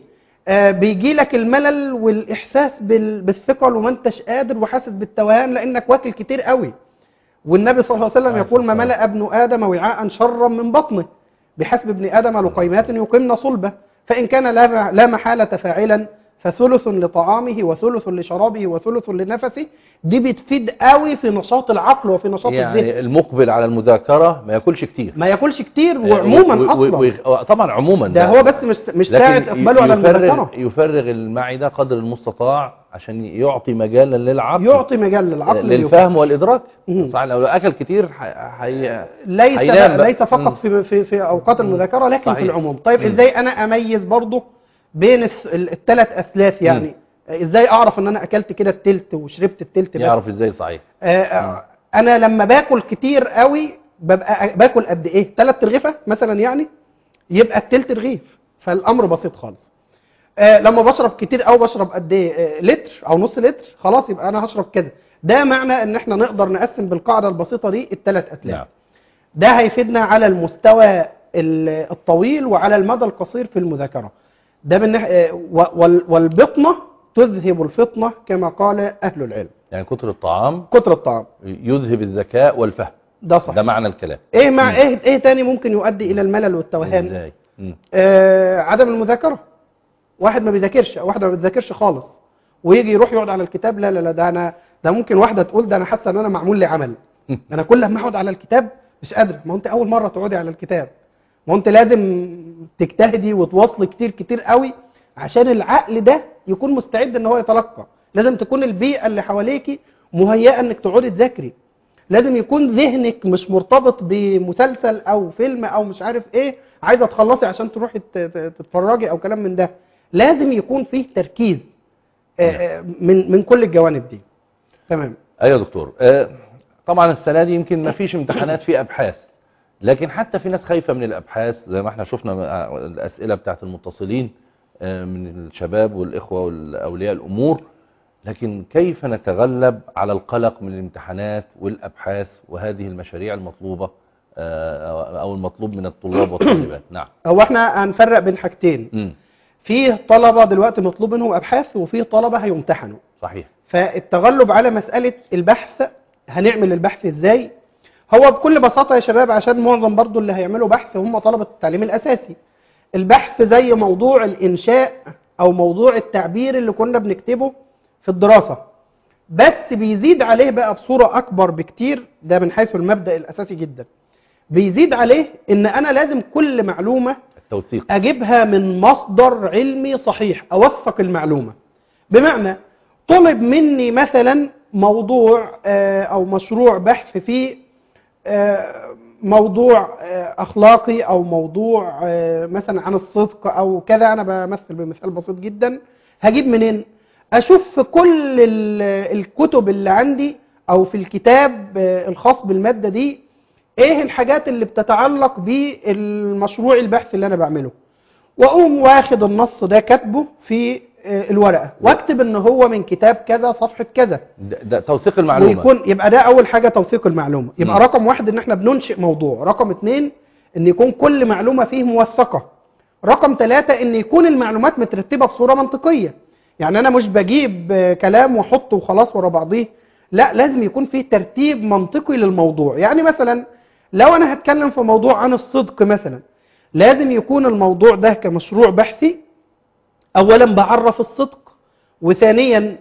بيجي لك الملل والإحساس بال- بالثقل وما انتش قادر وحاسس بالتوهان لأنك واكل كتير قوي والنبي صلى الله عليه وسلم عليه يقول ما الصلاة ملأ ابن آدم وعاء شرا من بطنه بحسب ابن آدم لقيمات يقمن صلبه فإن كان لا لا محالة فاعلا فثلث لطعامه وثلث لشرابه وثلث لنفسه دي بتفيد قوي في نشاط العقل وفي نشاط الذهن يعني المقبل على المذاكرة ما ياكلش كتير ما ياكلش كتير وعموما و- و- اصلا و- طبعا عموما ده هو بس مش مش ساعة لكن اقباله على يفرغ المذاكرة يفرغ المعدة قدر المستطاع عشان يعطي مجالا للعقل يعطي مجال للعقل للفهم والإدراك مم. صح لو أكل كتير ح- حي... ليس هينام بقى. ليس فقط مم. في في في اوقات المذاكره لكن صحيح. في العموم طيب مم. ازاي انا اميز برضه بين الثلاث اثلاث يعني ازاي اعرف ان انا اكلت كده التلت وشربت التلت بس يعرف ازاي صحيح آه، آه، انا لما باكل كتير قوي ببقى باكل قد ايه ثلاث ترغيفه مثلا يعني يبقى التلت رغيف فالامر بسيط خالص آه، لما بشرب كتير او بشرب قد ايه آه، لتر او نص لتر خلاص يبقى انا هشرب كده ده معنى ان احنا نقدر نقسم بالقاعده البسيطه دي الثلاث اتلات نعم ده هيفيدنا على المستوى ال- الطويل وعلى المدى القصير في المذاكرة ده من ناح- آه، و- وال- والبطنة تذهب الفطنة كما قال أهل العلم يعني كتر الطعام كتر الطعام يذهب الذكاء والفهم ده صح ده معنى الكلام ايه مع ايه ايه تاني ممكن يؤدي الى الملل والتوهان ازاي مم. آه عدم المذاكرة واحد ما بيذاكرش أو واحدة ما بتذاكرش خالص ويجي يروح يقعد على الكتاب لا لا لا ده انا ده ممكن واحدة تقول ده انا حاسة ان انا معمول لي عمل انا كل ما اقعد على الكتاب مش قادر ما هو انت اول مرة تقعدي على الكتاب ما هو انت لازم تجتهدي وتواصلي كتير كتير قوي عشان العقل ده يكون مستعد ان هو يتلقى لازم تكون البيئة اللي حواليكي مهيئة انك تقعدي تذاكري لازم يكون ذهنك مش مرتبط بمسلسل او فيلم او مش عارف ايه عايزه تخلصي عشان تروحي ت- ت- تتفرجي او كلام من ده لازم يكون فيه تركيز آه، آه، من من كل الجوانب دي تمام ايوه يا دكتور آه، طبعا السنه دي يمكن ما فيش امتحانات في ابحاث لكن حتى في ناس خايفه من الابحاث زي ما احنا شفنا مع الاسئله بتاعت المتصلين آه، من الشباب والاخوه والاولياء الامور لكن كيف نتغلب على القلق من الامتحانات والابحاث وهذه المشاريع المطلوبه آه، او المطلوب من الطلاب والطالبات نعم هو احنا هنفرق بين حاجتين مم. في طلبه دلوقتي مطلوب منهم ابحاث وفي طلبه هيمتحنوا صحيح فالتغلب على مسألة البحث هنعمل البحث ازاي هو بكل بساطة يا شباب عشان معظم برضو اللي هيعملوا بحث هم طلبة التعليم الأساسي البحث زي موضوع الإنشاء أو موضوع التعبير اللي كنا بنكتبه في الدراسة بس بيزيد عليه بقى بصورة أكبر بكتير ده من حيث المبدأ الأساسي جدا بيزيد عليه إن أنا لازم كل معلومة التوثيق اجيبها من مصدر علمي صحيح اوثق المعلومه بمعنى طلب مني مثلا موضوع آه، او مشروع بحث في آه، موضوع آه، اخلاقي او موضوع آه، مثلا عن الصدق او كذا انا بمثل بمثال بسيط جدا هجيب منين اشوف في كل ال- الكتب اللي عندي او في الكتاب آه، الخاص بالماده دي ايه الحاجات اللي بتتعلق بالمشروع البحث اللي انا بعمله واقوم واخد النص ده كاتبه في آه، الورقه واكتب ان هو من كتاب كذا صفحه كذا ده, ده توثيق المعلومه ويكون يبقى ده اول حاجه توثيق المعلومه يبقى مم. رقم واحد ان احنا بننشئ موضوع رقم اتنين ان يكون كل معلومه فيه موثقه رقم ثلاثة ان يكون المعلومات مترتبه بصوره منطقيه يعني انا مش بجيب آه، كلام واحطه وخلاص ورا بعضيه لا لازم يكون فيه ترتيب منطقي للموضوع يعني مثلا لو انا هتكلم في موضوع عن الصدق مثلا لازم يكون الموضوع ده كمشروع بحثي اولا بعرف الصدق وثانيا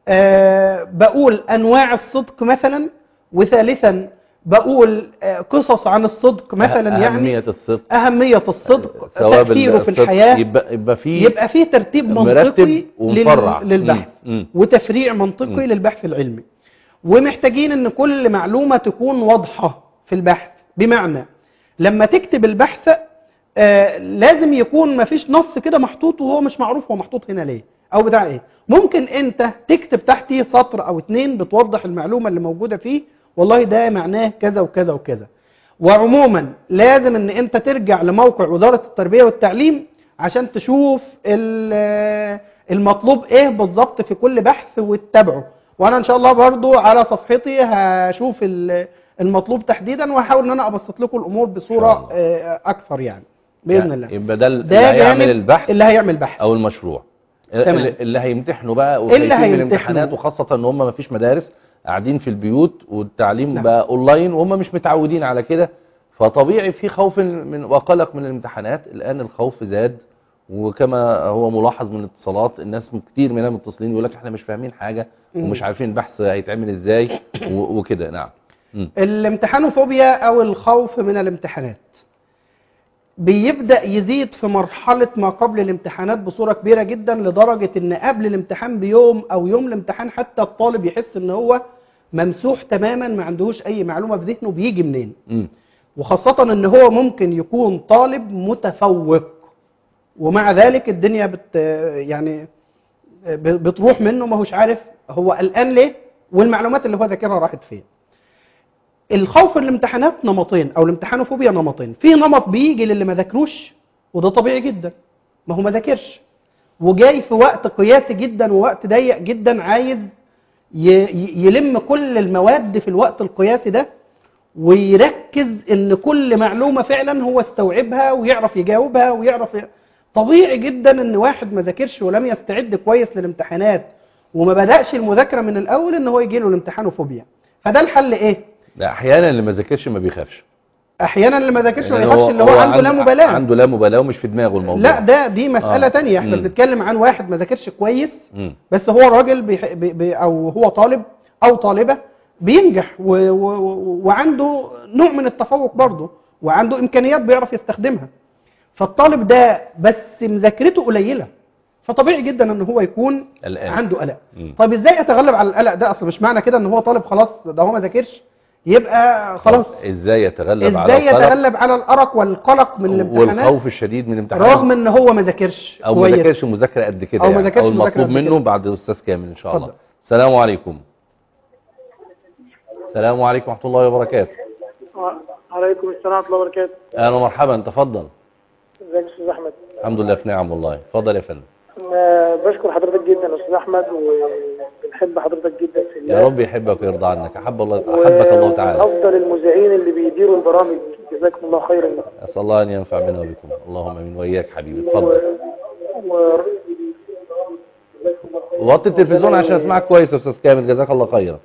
آه، بقول انواع الصدق مثلا وثالثا بقول آه، قصص عن الصدق مثلا يعني أهمية الصدق اهميه الصدق ثواب تاثيره في الصدق الحياه يبقى, يبقى فيه يبقى فيه ترتيب مرتب منطقي ومفرع. لل- للبحث مم. مم. وتفريع منطقي مم. للبحث العلمي ومحتاجين ان كل معلومة تكون واضحة في البحث بمعنى لما تكتب البحث آه لازم يكون مفيش نص كده محطوط وهو مش معروف هو محطوط هنا ليه او بتاع ايه ممكن انت تكتب تحتيه سطر او اتنين بتوضح المعلومه اللي موجوده فيه والله ده معناه كذا وكذا وكذا وعموما لازم ان انت ترجع لموقع وزاره التربيه والتعليم عشان تشوف ال- المطلوب ايه بالظبط في كل بحث وتتابعه وانا ان شاء الله برضو على صفحتي هشوف ال- المطلوب تحديدا وهحاول ان انا ابسط لكم الامور إن شاء بصوره الله. آه، اكثر يعني باذن يعني الله يبقى ده اللي ده هيعمل جانب البحث اللي هيعمل بحث او المشروع تمام. اللي, اللي هيمتحنوا بقى اللي وخايفين من هيمتحنوا. الامتحانات وخاصه ان هم ما فيش مدارس قاعدين في البيوت والتعليم نعم. بقى اونلاين وهم مش متعودين على كده فطبيعي في خوف من وقلق من الامتحانات الان الخوف زاد وكما هو ملاحظ من الاتصالات الناس كتير منها متصلين يقول لك احنا مش فاهمين حاجه مم. ومش عارفين البحث هيتعمل ازاي و- وكده نعم مم. الامتحانوفوبيا او الخوف من الامتحانات بيبدأ يزيد في مرحلة ما قبل الامتحانات بصورة كبيرة جدا لدرجة ان قبل الامتحان بيوم او يوم الامتحان حتى الطالب يحس ان هو ممسوح تماما ما عندهوش اي معلومة في ذهنه بيجي منين مم. وخاصة ان هو ممكن يكون طالب متفوق ومع ذلك الدنيا بت يعني ب- بتروح منه ما هوش عارف هو قلقان ليه والمعلومات اللي هو ذاكرها راحت فين الخوف من الامتحانات نمطين او الامتحانوفوبيا نمطين في نمط بيجي للي ما ذاكروش وده طبيعي جدا ما هو ما ذاكرش وجاي في وقت قياسي جدا ووقت ضيق جدا عايز ي- ي- يلم كل المواد في الوقت القياسي ده ويركز ان كل معلومة فعلا هو استوعبها ويعرف يجاوبها ويعرف ي... طبيعي جدا ان واحد ما ذاكرش ولم يستعد كويس للامتحانات وما بدأش المذاكرة من الاول ان هو يجي له الامتحان فوبيا فده الحل ايه لا احيانا اللي ما ذاكرش ما بيخافش احيانا اللي ما ذاكرش ما يعني يخافش اللي هو, عنده لا مبالاة عنده لا مبالاه ومش في دماغه الموضوع لا ده دي مسألة آه. تانية احنا مم. بنتكلم عن واحد ما ذاكرش كويس مم. بس هو راجل بيح... بي... بي... او هو طالب او طالبة بينجح و... و... و- وعنده نوع من التفوق برضه وعنده امكانيات بيعرف يستخدمها فالطالب ده بس مذاكرته قليلة فطبيعي جدا ان هو يكون قلقان. عنده قلق مم. طيب ازاي اتغلب على القلق ده اصل مش معنى كده ان هو طالب خلاص ده هو ما ذاكرش يبقى خلاص ازاي يتغلب على ازاي القلق يتغلب على الارق والقلق من الامتحانات والخوف الشديد من الامتحانات رغم ان هو ما ذاكرش او ما كويس. ذاكرش مذاكره قد كده أو ما يعني. ذاكرش او مذاكرة المطلوب قد كده. منه بعد الاستاذ كامل ان شاء الله اتفضل. السلام عليكم السلام عليكم ورحمه الله وبركاته وعليكم السلام ورحمة الله وبركاته اهلا ومرحبا تفضل ازيك يا استاذ احمد الحمد لله في نعم والله اتفضل يا فندم أنا بشكر حضرتك جدا يا استاذ احمد وبنحب حضرتك جدا في الله يا رب يحبك ويرضى عنك احب الله احبك الله تعالى افضل المذيعين اللي بيديروا البرامج جزاكم الله خيرا اسال الله ان ينفع بنا وبكم اللهم امين واياك حبيبي اتفضل و... وطي التلفزيون عشان اسمعك كويس يا استاذ كامل جزاك الله خيرا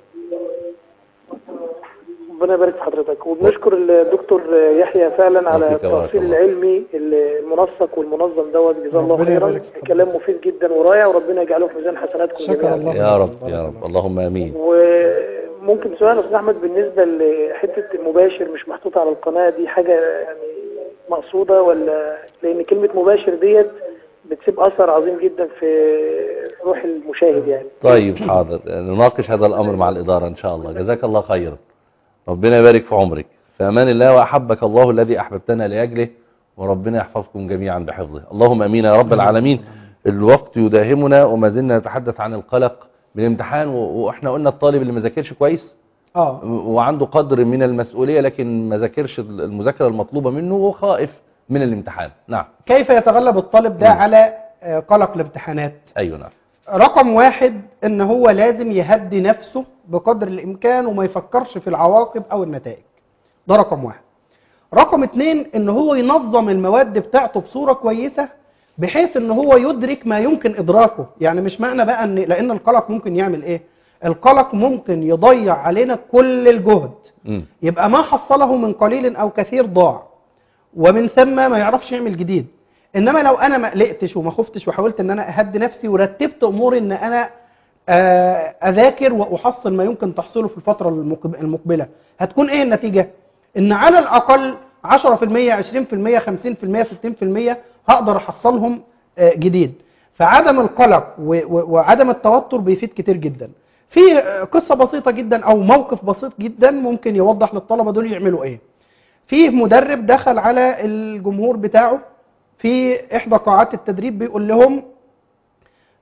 ربنا يبارك في حضرتك وبنشكر الدكتور يحيى فعلا على وفيك بارك التفصيل الله. العلمي المنسق والمنظم دوت جزاه الله ربنا خيرا يبارك في حضرتك. كلام مفيد جدا ورائع وربنا يجعله في ميزان حسناتكم شكرا جميعا الله يا رب يا رب اللهم امين وممكن سؤال يا استاذ احمد بالنسبه لحته المباشر مش محطوطه على القناه دي حاجه يعني مقصوده ولا لان كلمه مباشر ديت بتسيب اثر عظيم جدا في روح المشاهد يعني طيب حاضر نناقش هذا الأمر مع الإدارة إن شاء الله جزاك الله خيرا ربنا يبارك في عمرك في أمان الله وأحبك الله الذي أحببتنا لأجله وربنا يحفظكم جميعا بحفظه اللهم أمين يا رب العالمين الوقت يداهمنا وما زلنا نتحدث عن القلق من الامتحان و- وإحنا قلنا الطالب اللي ما ذاكرش كويس اه وعنده قدر من المسؤولية لكن ما ذاكرش المذاكرة المطلوبة منه وخائف من الامتحان نعم كيف يتغلب الطالب ده مم. على آه، قلق الامتحانات أيوة نعم رقم واحد ان هو لازم يهدي نفسه بقدر الامكان وما يفكرش في العواقب او النتائج ده رقم واحد رقم اتنين ان هو ينظم المواد بتاعته بصورة كويسة بحيث ان هو يدرك ما يمكن ادراكه يعني مش معنى بقى ان لان القلق ممكن يعمل ايه القلق ممكن يضيع علينا كل الجهد مم. يبقى ما حصله من قليل او كثير ضاع ومن ثم ما يعرفش يعمل جديد انما لو انا ما قلقتش وما خفتش وحاولت ان انا اهدي نفسي ورتبت اموري ان انا آه، اذاكر واحصل ما يمكن تحصيله في الفتره المقب- المقبله هتكون ايه النتيجه ان على الاقل 10% 20% 50% 60% هقدر احصلهم آه، جديد فعدم القلق و- و- وعدم التوتر بيفيد كتير جدا في آه، قصه بسيطه جدا او موقف بسيط جدا ممكن يوضح للطلبه دول يعملوا ايه في مدرب دخل على الجمهور بتاعه في احدى قاعات التدريب بيقول لهم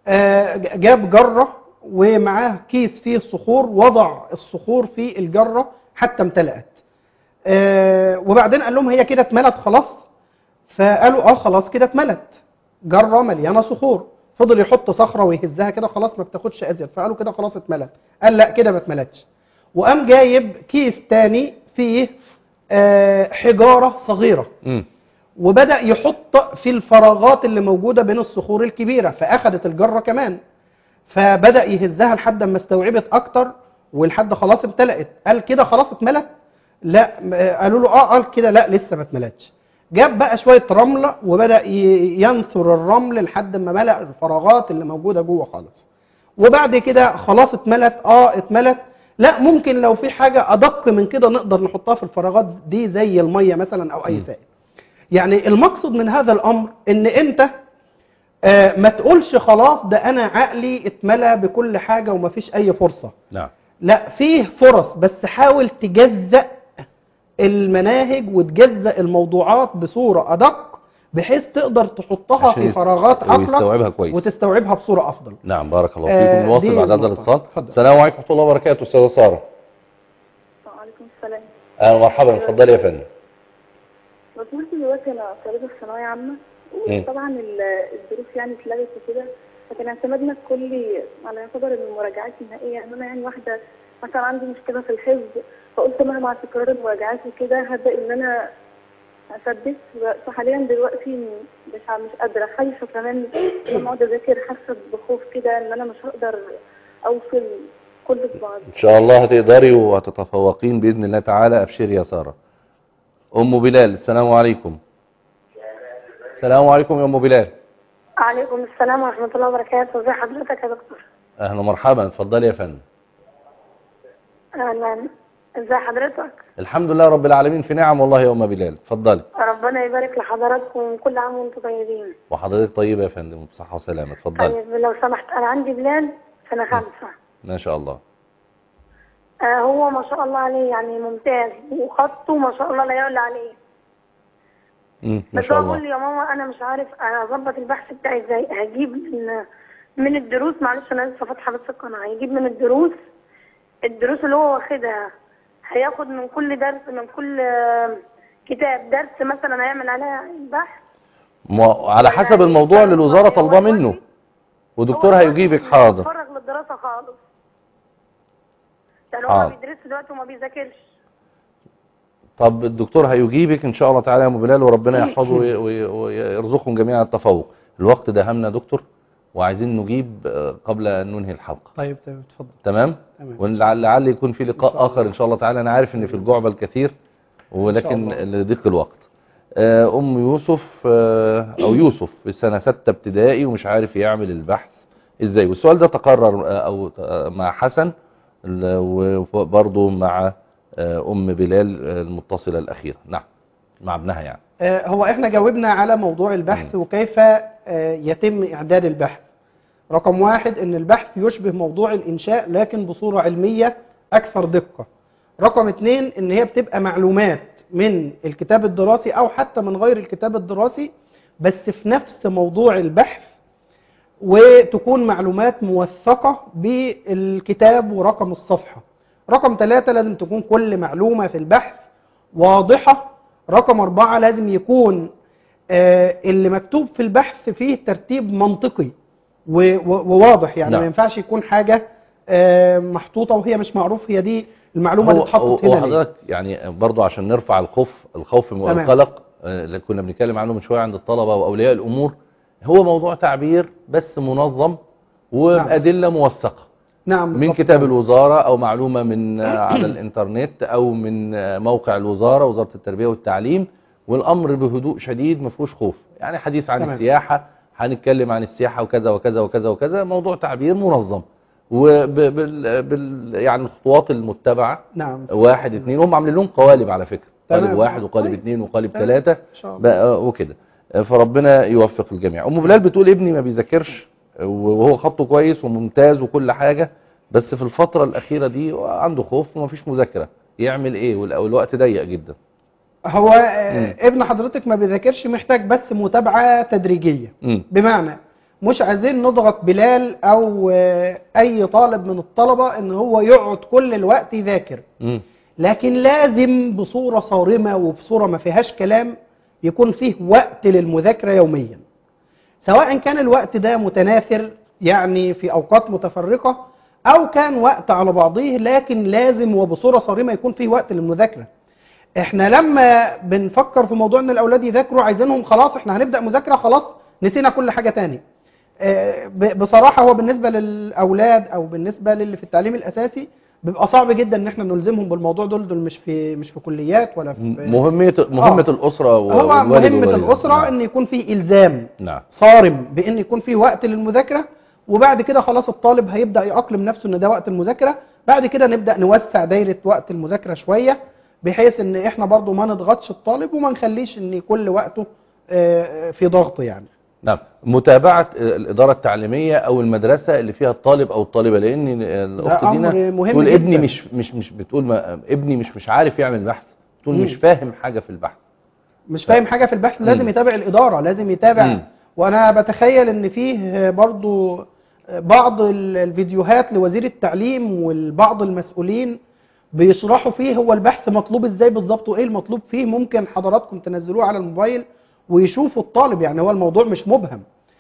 آه، جاب جرة ومعاه كيس فيه صخور وضع الصخور في الجرة حتى امتلأت آه، وبعدين قال لهم هي كده اتملت خلاص فقالوا اه خلاص كده اتملت جرة مليانة صخور فضل يحط صخرة ويهزها كده خلاص ما بتاخدش ازيد فقالوا كده خلاص اتملت قال لا كده ما اتملتش وقام جايب كيس تاني فيه آه، حجارة صغيرة مم. وبدأ يحط في الفراغات اللي موجودة بين الصخور الكبيرة فأخدت الجرة كمان فبدأ يهزها لحد ما استوعبت أكتر ولحد خلاص امتلأت قال كده خلاص اتملت لا م- قالوا له اه قال كده لا لسه ما اتملتش جاب بقى شوية رملة وبدأ ي- ينثر الرمل لحد ما ملأ الفراغات اللي موجودة جوه خالص وبعد كده خلاص اتملت اه اتملت لا ممكن لو في حاجة أدق من كده نقدر نحطها في الفراغات دي زي المية مثلا أو أي سائل يعني المقصد من هذا الامر ان انت آه، ما تقولش خلاص ده انا عقلي اتملى بكل حاجه ومفيش اي فرصه نعم لا فيه فرص بس حاول تجزأ المناهج وتجزأ الموضوعات بصوره ادق بحيث تقدر تحطها عشان في يست- فراغات عقلك ويستوعبها كويس. وتستوعبها بصوره افضل نعم بارك الله آه، فيكم نواصل دي بعد هذا النقطة. الاتصال اتفضل. السلام عليكم ورحمه الله وبركاته استاذه ساره وعليكم السلام اهلا ومرحبا اتفضلي يا فندم لو سمحت دلوقتي انا طالبه في ثانويه عامه مم. وطبعا ال- الدروس يعني اتلغت وكده فكان اعتمادنا الكلي على يعتبر المراجعات النهائيه يعني انا يعني واحده مثلا عندي مشكله في الحفظ فقلت انا مع تكرار المراجعات وكده هبدا ان انا اثبت فحاليا دلوقتي مش ع- مش قادره خايفه كمان لما اقعد اذاكر حاسه بخوف كده ان انا مش هقدر اوصل كل في بعض ان شاء الله هتقدري وهتتفوقين باذن الله تعالى ابشري يا ساره ام بلال السلام عليكم السلام عليكم يا ام بلال عليكم السلام ورحمه الله وبركاته ازي حضرتك يا دكتور اهلا ومرحبا اتفضلي يا فندم اهلا ازي حضرتك الحمد لله رب العالمين في نعم والله يا ام بلال اتفضلي ربنا يبارك لحضراتكم كل عام وانتم طيبين وحضرتك طيبه يا فندم بصحه وسلامه اتفضلي طيب لو سمحت انا عندي بلال سنه خمسه ما شاء الله آه هو ما شاء الله عليه يعني ممتاز وخطه ما شاء الله لا يعلى عليه مم. ما بس شاء هو بيقول الله لي يا ماما انا مش عارف انا اظبط البحث بتاعي ازاي هجيب من من الدروس معلش انا لسه فاتحه بس القناه هيجيب من الدروس الدروس اللي هو واخدها هياخد من كل درس من كل آه، كتاب درس مثلا هيعمل عليها بحث مو- على حسب الموضوع اللي الوزاره طالباه منه ودكتور هو هيجيبك دلوقتي حاضر بيتفرغ للدراسه خالص يعني هو حاضر. ما بيدرسش دلوقتي وما بيذاكرش طب الدكتور هيجيبك ان شاء الله تعالى يا ام بلال وربنا يحفظه وي- وي- ويرزقكم جميعا التفوق الوقت ده همنا يا دكتور وعايزين نجيب آه، قبل ان ننهي الحلقه طيب تمام اتفضل تمام تمام. ولعل لعل يكون في إن شاء لقاء الله. اخر ان شاء الله تعالى انا عارف ان في الجعبه الكثير ولكن الله. لضيق الوقت آه، ام يوسف آه، او يوسف في سنه سته ابتدائي ومش عارف يعمل البحث ازاي والسؤال ده تكرر آه، او آه، مع حسن ال- وبرضه مع آه، ام بلال آه، المتصله الاخيره نعم مع ابنها يعني آه، هو احنا جاوبنا على موضوع البحث وكيف آه، يتم اعداد البحث رقم واحد ان البحث يشبه موضوع الانشاء لكن بصورة علمية اكثر دقة رقم اتنين ان هي بتبقى معلومات من الكتاب الدراسي او حتى من غير الكتاب الدراسي بس في نفس موضوع البحث وتكون معلومات موثقة بالكتاب ورقم الصفحة رقم ثلاثة لازم تكون كل معلومة في البحث واضحة رقم أربعة لازم يكون آه، اللي مكتوب في البحث فيه ترتيب منطقي و- و- وواضح يعني نعم. ما ينفعش يكون حاجة آه، محطوطة وهي مش معروف هي دي المعلومة اللي هو- اتحطت هو هنا ليه. حضرتك يعني برضو عشان نرفع الخوف الخوف تمام. والقلق آه، اللي كنا بنتكلم عنه من شويه عند الطلبه واولياء الامور هو موضوع تعبير بس منظم وبادله موثقه نعم من بالضبط. كتاب الوزاره او معلومه من آه، على الانترنت او من آه، موقع الوزاره وزاره التربيه والتعليم والامر بهدوء شديد ما فيهوش خوف يعني حديث عن تمام. السياحه هنتكلم عن السياحه وكذا وكذا وكذا وكذا موضوع تعبير منظم وبال بال يعني الخطوات المتبعه نعم واحد اتنين هم عاملين لهم قوالب على فكرة قالب تمام. واحد وقالب طيب. اتنين وقالب تمام. تلاتة إن شاء الله. بقى وكده فربنا يوفق الجميع ام بلال بتقول ابني ما بيذاكرش وهو خطه كويس وممتاز وكل حاجة بس في الفترة الأخيرة دي عنده خوف ومفيش مذاكرة يعمل ايه والأ- والوقت ضيق جدا هو آه، ابن حضرتك ما بيذاكرش محتاج بس متابعة تدريجية مم. بمعنى مش عايزين نضغط بلال او آه، اي طالب من الطلبة ان هو يقعد كل الوقت يذاكر مم. لكن لازم بصورة صارمة وبصورة ما فيهاش كلام يكون فيه وقت للمذاكرة يوميا سواء كان الوقت ده متناثر يعني في أوقات متفرقة أو كان وقت على بعضه لكن لازم وبصورة صارمة يكون فيه وقت للمذاكرة احنا لما بنفكر في موضوع ان الاولاد يذاكروا عايزينهم خلاص احنا هنبدأ مذاكرة خلاص نسينا كل حاجة تاني آه، ب- بصراحة هو بالنسبة للأولاد أو بالنسبة للي في التعليم الأساسي بيبقى صعب جدا ان احنا نلزمهم بالموضوع دول دول مش في مش في كليات ولا في مهمة مهمة آه. الأسرة و- هو والوالد مهمة والوالدة. الأسرة نعم. ان يكون في إلزام نعم صارم بان يكون في وقت للمذاكرة وبعد كده خلاص الطالب هيبدأ يأقلم نفسه ان ده وقت المذاكرة بعد كده نبدأ نوسع دايرة وقت المذاكرة شوية بحيث ان احنا برضو ما نضغطش الطالب وما نخليش ان كل وقته آه، في ضغط يعني نعم متابعة الإدارة التعليمية أو المدرسة اللي فيها الطالب أو الطالبة لأن الأخت أمر دينا مهم تقول جداً. ابني مش مش مش بتقول ما ابني مش مش عارف يعمل بحث تقول مم. مش فاهم حاجة في البحث مش فاهم حاجة في البحث لازم مم. يتابع الإدارة لازم يتابع مم. وأنا بتخيل إن فيه برضو بعض ال- الفيديوهات لوزير التعليم والبعض المسؤولين بيشرحوا فيه هو البحث مطلوب ازاي بالظبط وايه المطلوب فيه ممكن حضراتكم تنزلوه على الموبايل ويشوفوا الطالب يعني هو الموضوع مش مبهم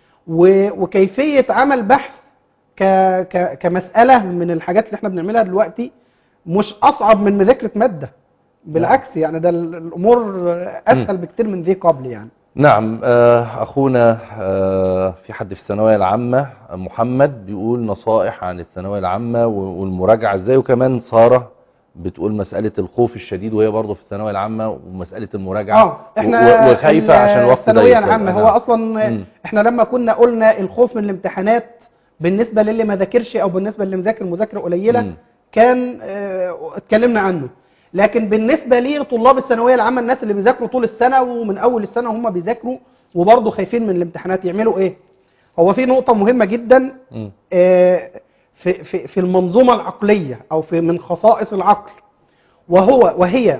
و- وكيفية عمل بحث ك ك كمسألة من الحاجات اللي احنا بنعملها دلوقتي مش أصعب من مذاكرة مادة بالعكس يعني ده ال- الأمور أسهل بكتير من ذي قبل يعني نعم آه، أخونا آه، في حد في الثانوية العامة محمد بيقول نصائح عن الثانوية العامة و- والمراجعة ازاي وكمان سارة بتقول مسألة الخوف الشديد وهي برضه في الثانوية العامة ومسألة المراجعة اه احنا و- وخايفة عشان الوقت الثانويه ضيق. العامه هو نعم. اصلا مم. احنا لما كنا قلنا الخوف من الامتحانات بالنسبه للي ما ذاكرش او بالنسبه للي مذاكر مذاكره قليله مم. كان اه اتكلمنا عنه لكن بالنسبه لطلاب الثانويه العامه الناس اللي بيذاكروا طول السنه ومن اول السنه هم بيذاكروا وبرضه خايفين من الامتحانات يعملوا ايه هو في نقطه مهمه جدا مم. آه، في في في المنظومه العقليه او في من خصائص العقل وهو وهي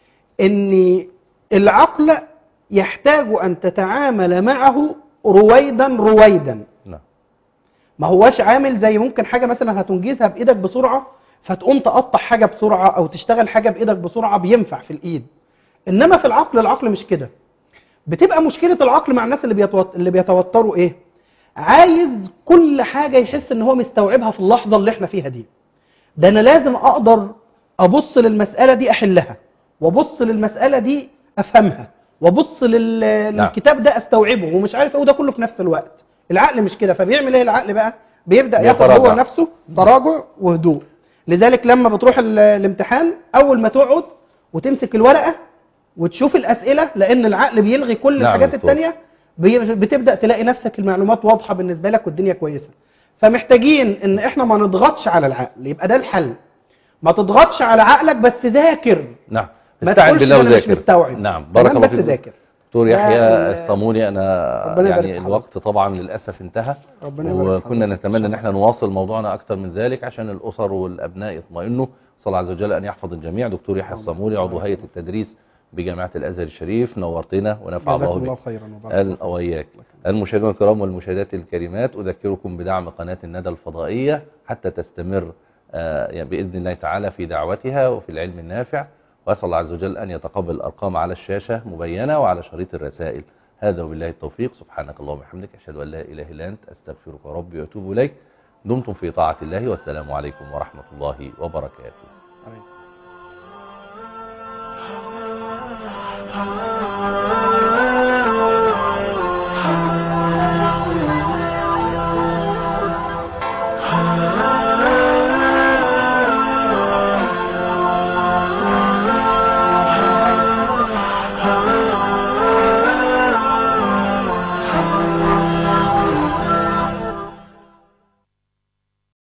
ان العقل يحتاج ان تتعامل معه رويدا رويدا نعم ما هواش عامل زي ممكن حاجه مثلا هتنجزها بايدك بسرعه فتقوم تقطع حاجه بسرعه او تشتغل حاجه بايدك بسرعه بينفع في الايد انما في العقل العقل مش كده بتبقى مشكله العقل مع الناس اللي بيتوت... اللي بيتوتروا ايه عايز كل حاجه يحس ان هو مستوعبها في اللحظه اللي احنا فيها دي ده انا لازم اقدر ابص للمساله دي احلها وابص للمساله دي افهمها وابص لل... للكتاب ده استوعبه ومش عارف ايه وده كله في نفس الوقت العقل مش كده فبيعمل ايه العقل بقى بيبدا ياخد بيتراجع. هو نفسه تراجع وهدوء لذلك لما بتروح ال- الامتحان اول ما تقعد وتمسك الورقه وتشوف الاسئله لان العقل بيلغي كل نعم الحاجات دكتور. التانية بي- بتبدا تلاقي نفسك المعلومات واضحه بالنسبه لك والدنيا كويسه فمحتاجين ان احنا ما نضغطش على العقل يبقى ده الحل ما تضغطش على عقلك بس ذاكر نعم ما استعن تقولش بالله إن أنا مش وذاكر مستوعب. نعم تمام؟ بارك الله بس فيك ذاكر. دكتور ده يحيى ال- الصامولي انا ربنا يبارك يعني في الوقت طبعا للاسف انتهى ربنا يبارك في وكنا حضرتك. نتمنى ان احنا نواصل موضوعنا اكتر من ذلك عشان الاسر والابناء يطمئنوا صلى الله عز وجل ان يحفظ الجميع دكتور يحيى الصامولي عضو هيئه التدريس بجامعه الازهر الشريف نورتنا ونفع الله جزاكم بك الله خيرا وبارك قال وإياك المشاهدين الكرام والمشاهدات الكريمات أذكركم بدعم قناة الندى الفضائية حتى تستمر آه، يعني بإذن الله تعالى في دعوتها وفي العلم النافع وأسأل الله عز وجل أن يتقبل الأرقام على الشاشة مبينة وعلى شريط الرسائل هذا وبالله التوفيق سبحانك اللهم وبحمدك أشهد أن لا إله إلا أنت أستغفرك ربي وأتوب إليك دمتم في طاعة الله والسلام عليكم ورحمة الله وبركاته عليكم.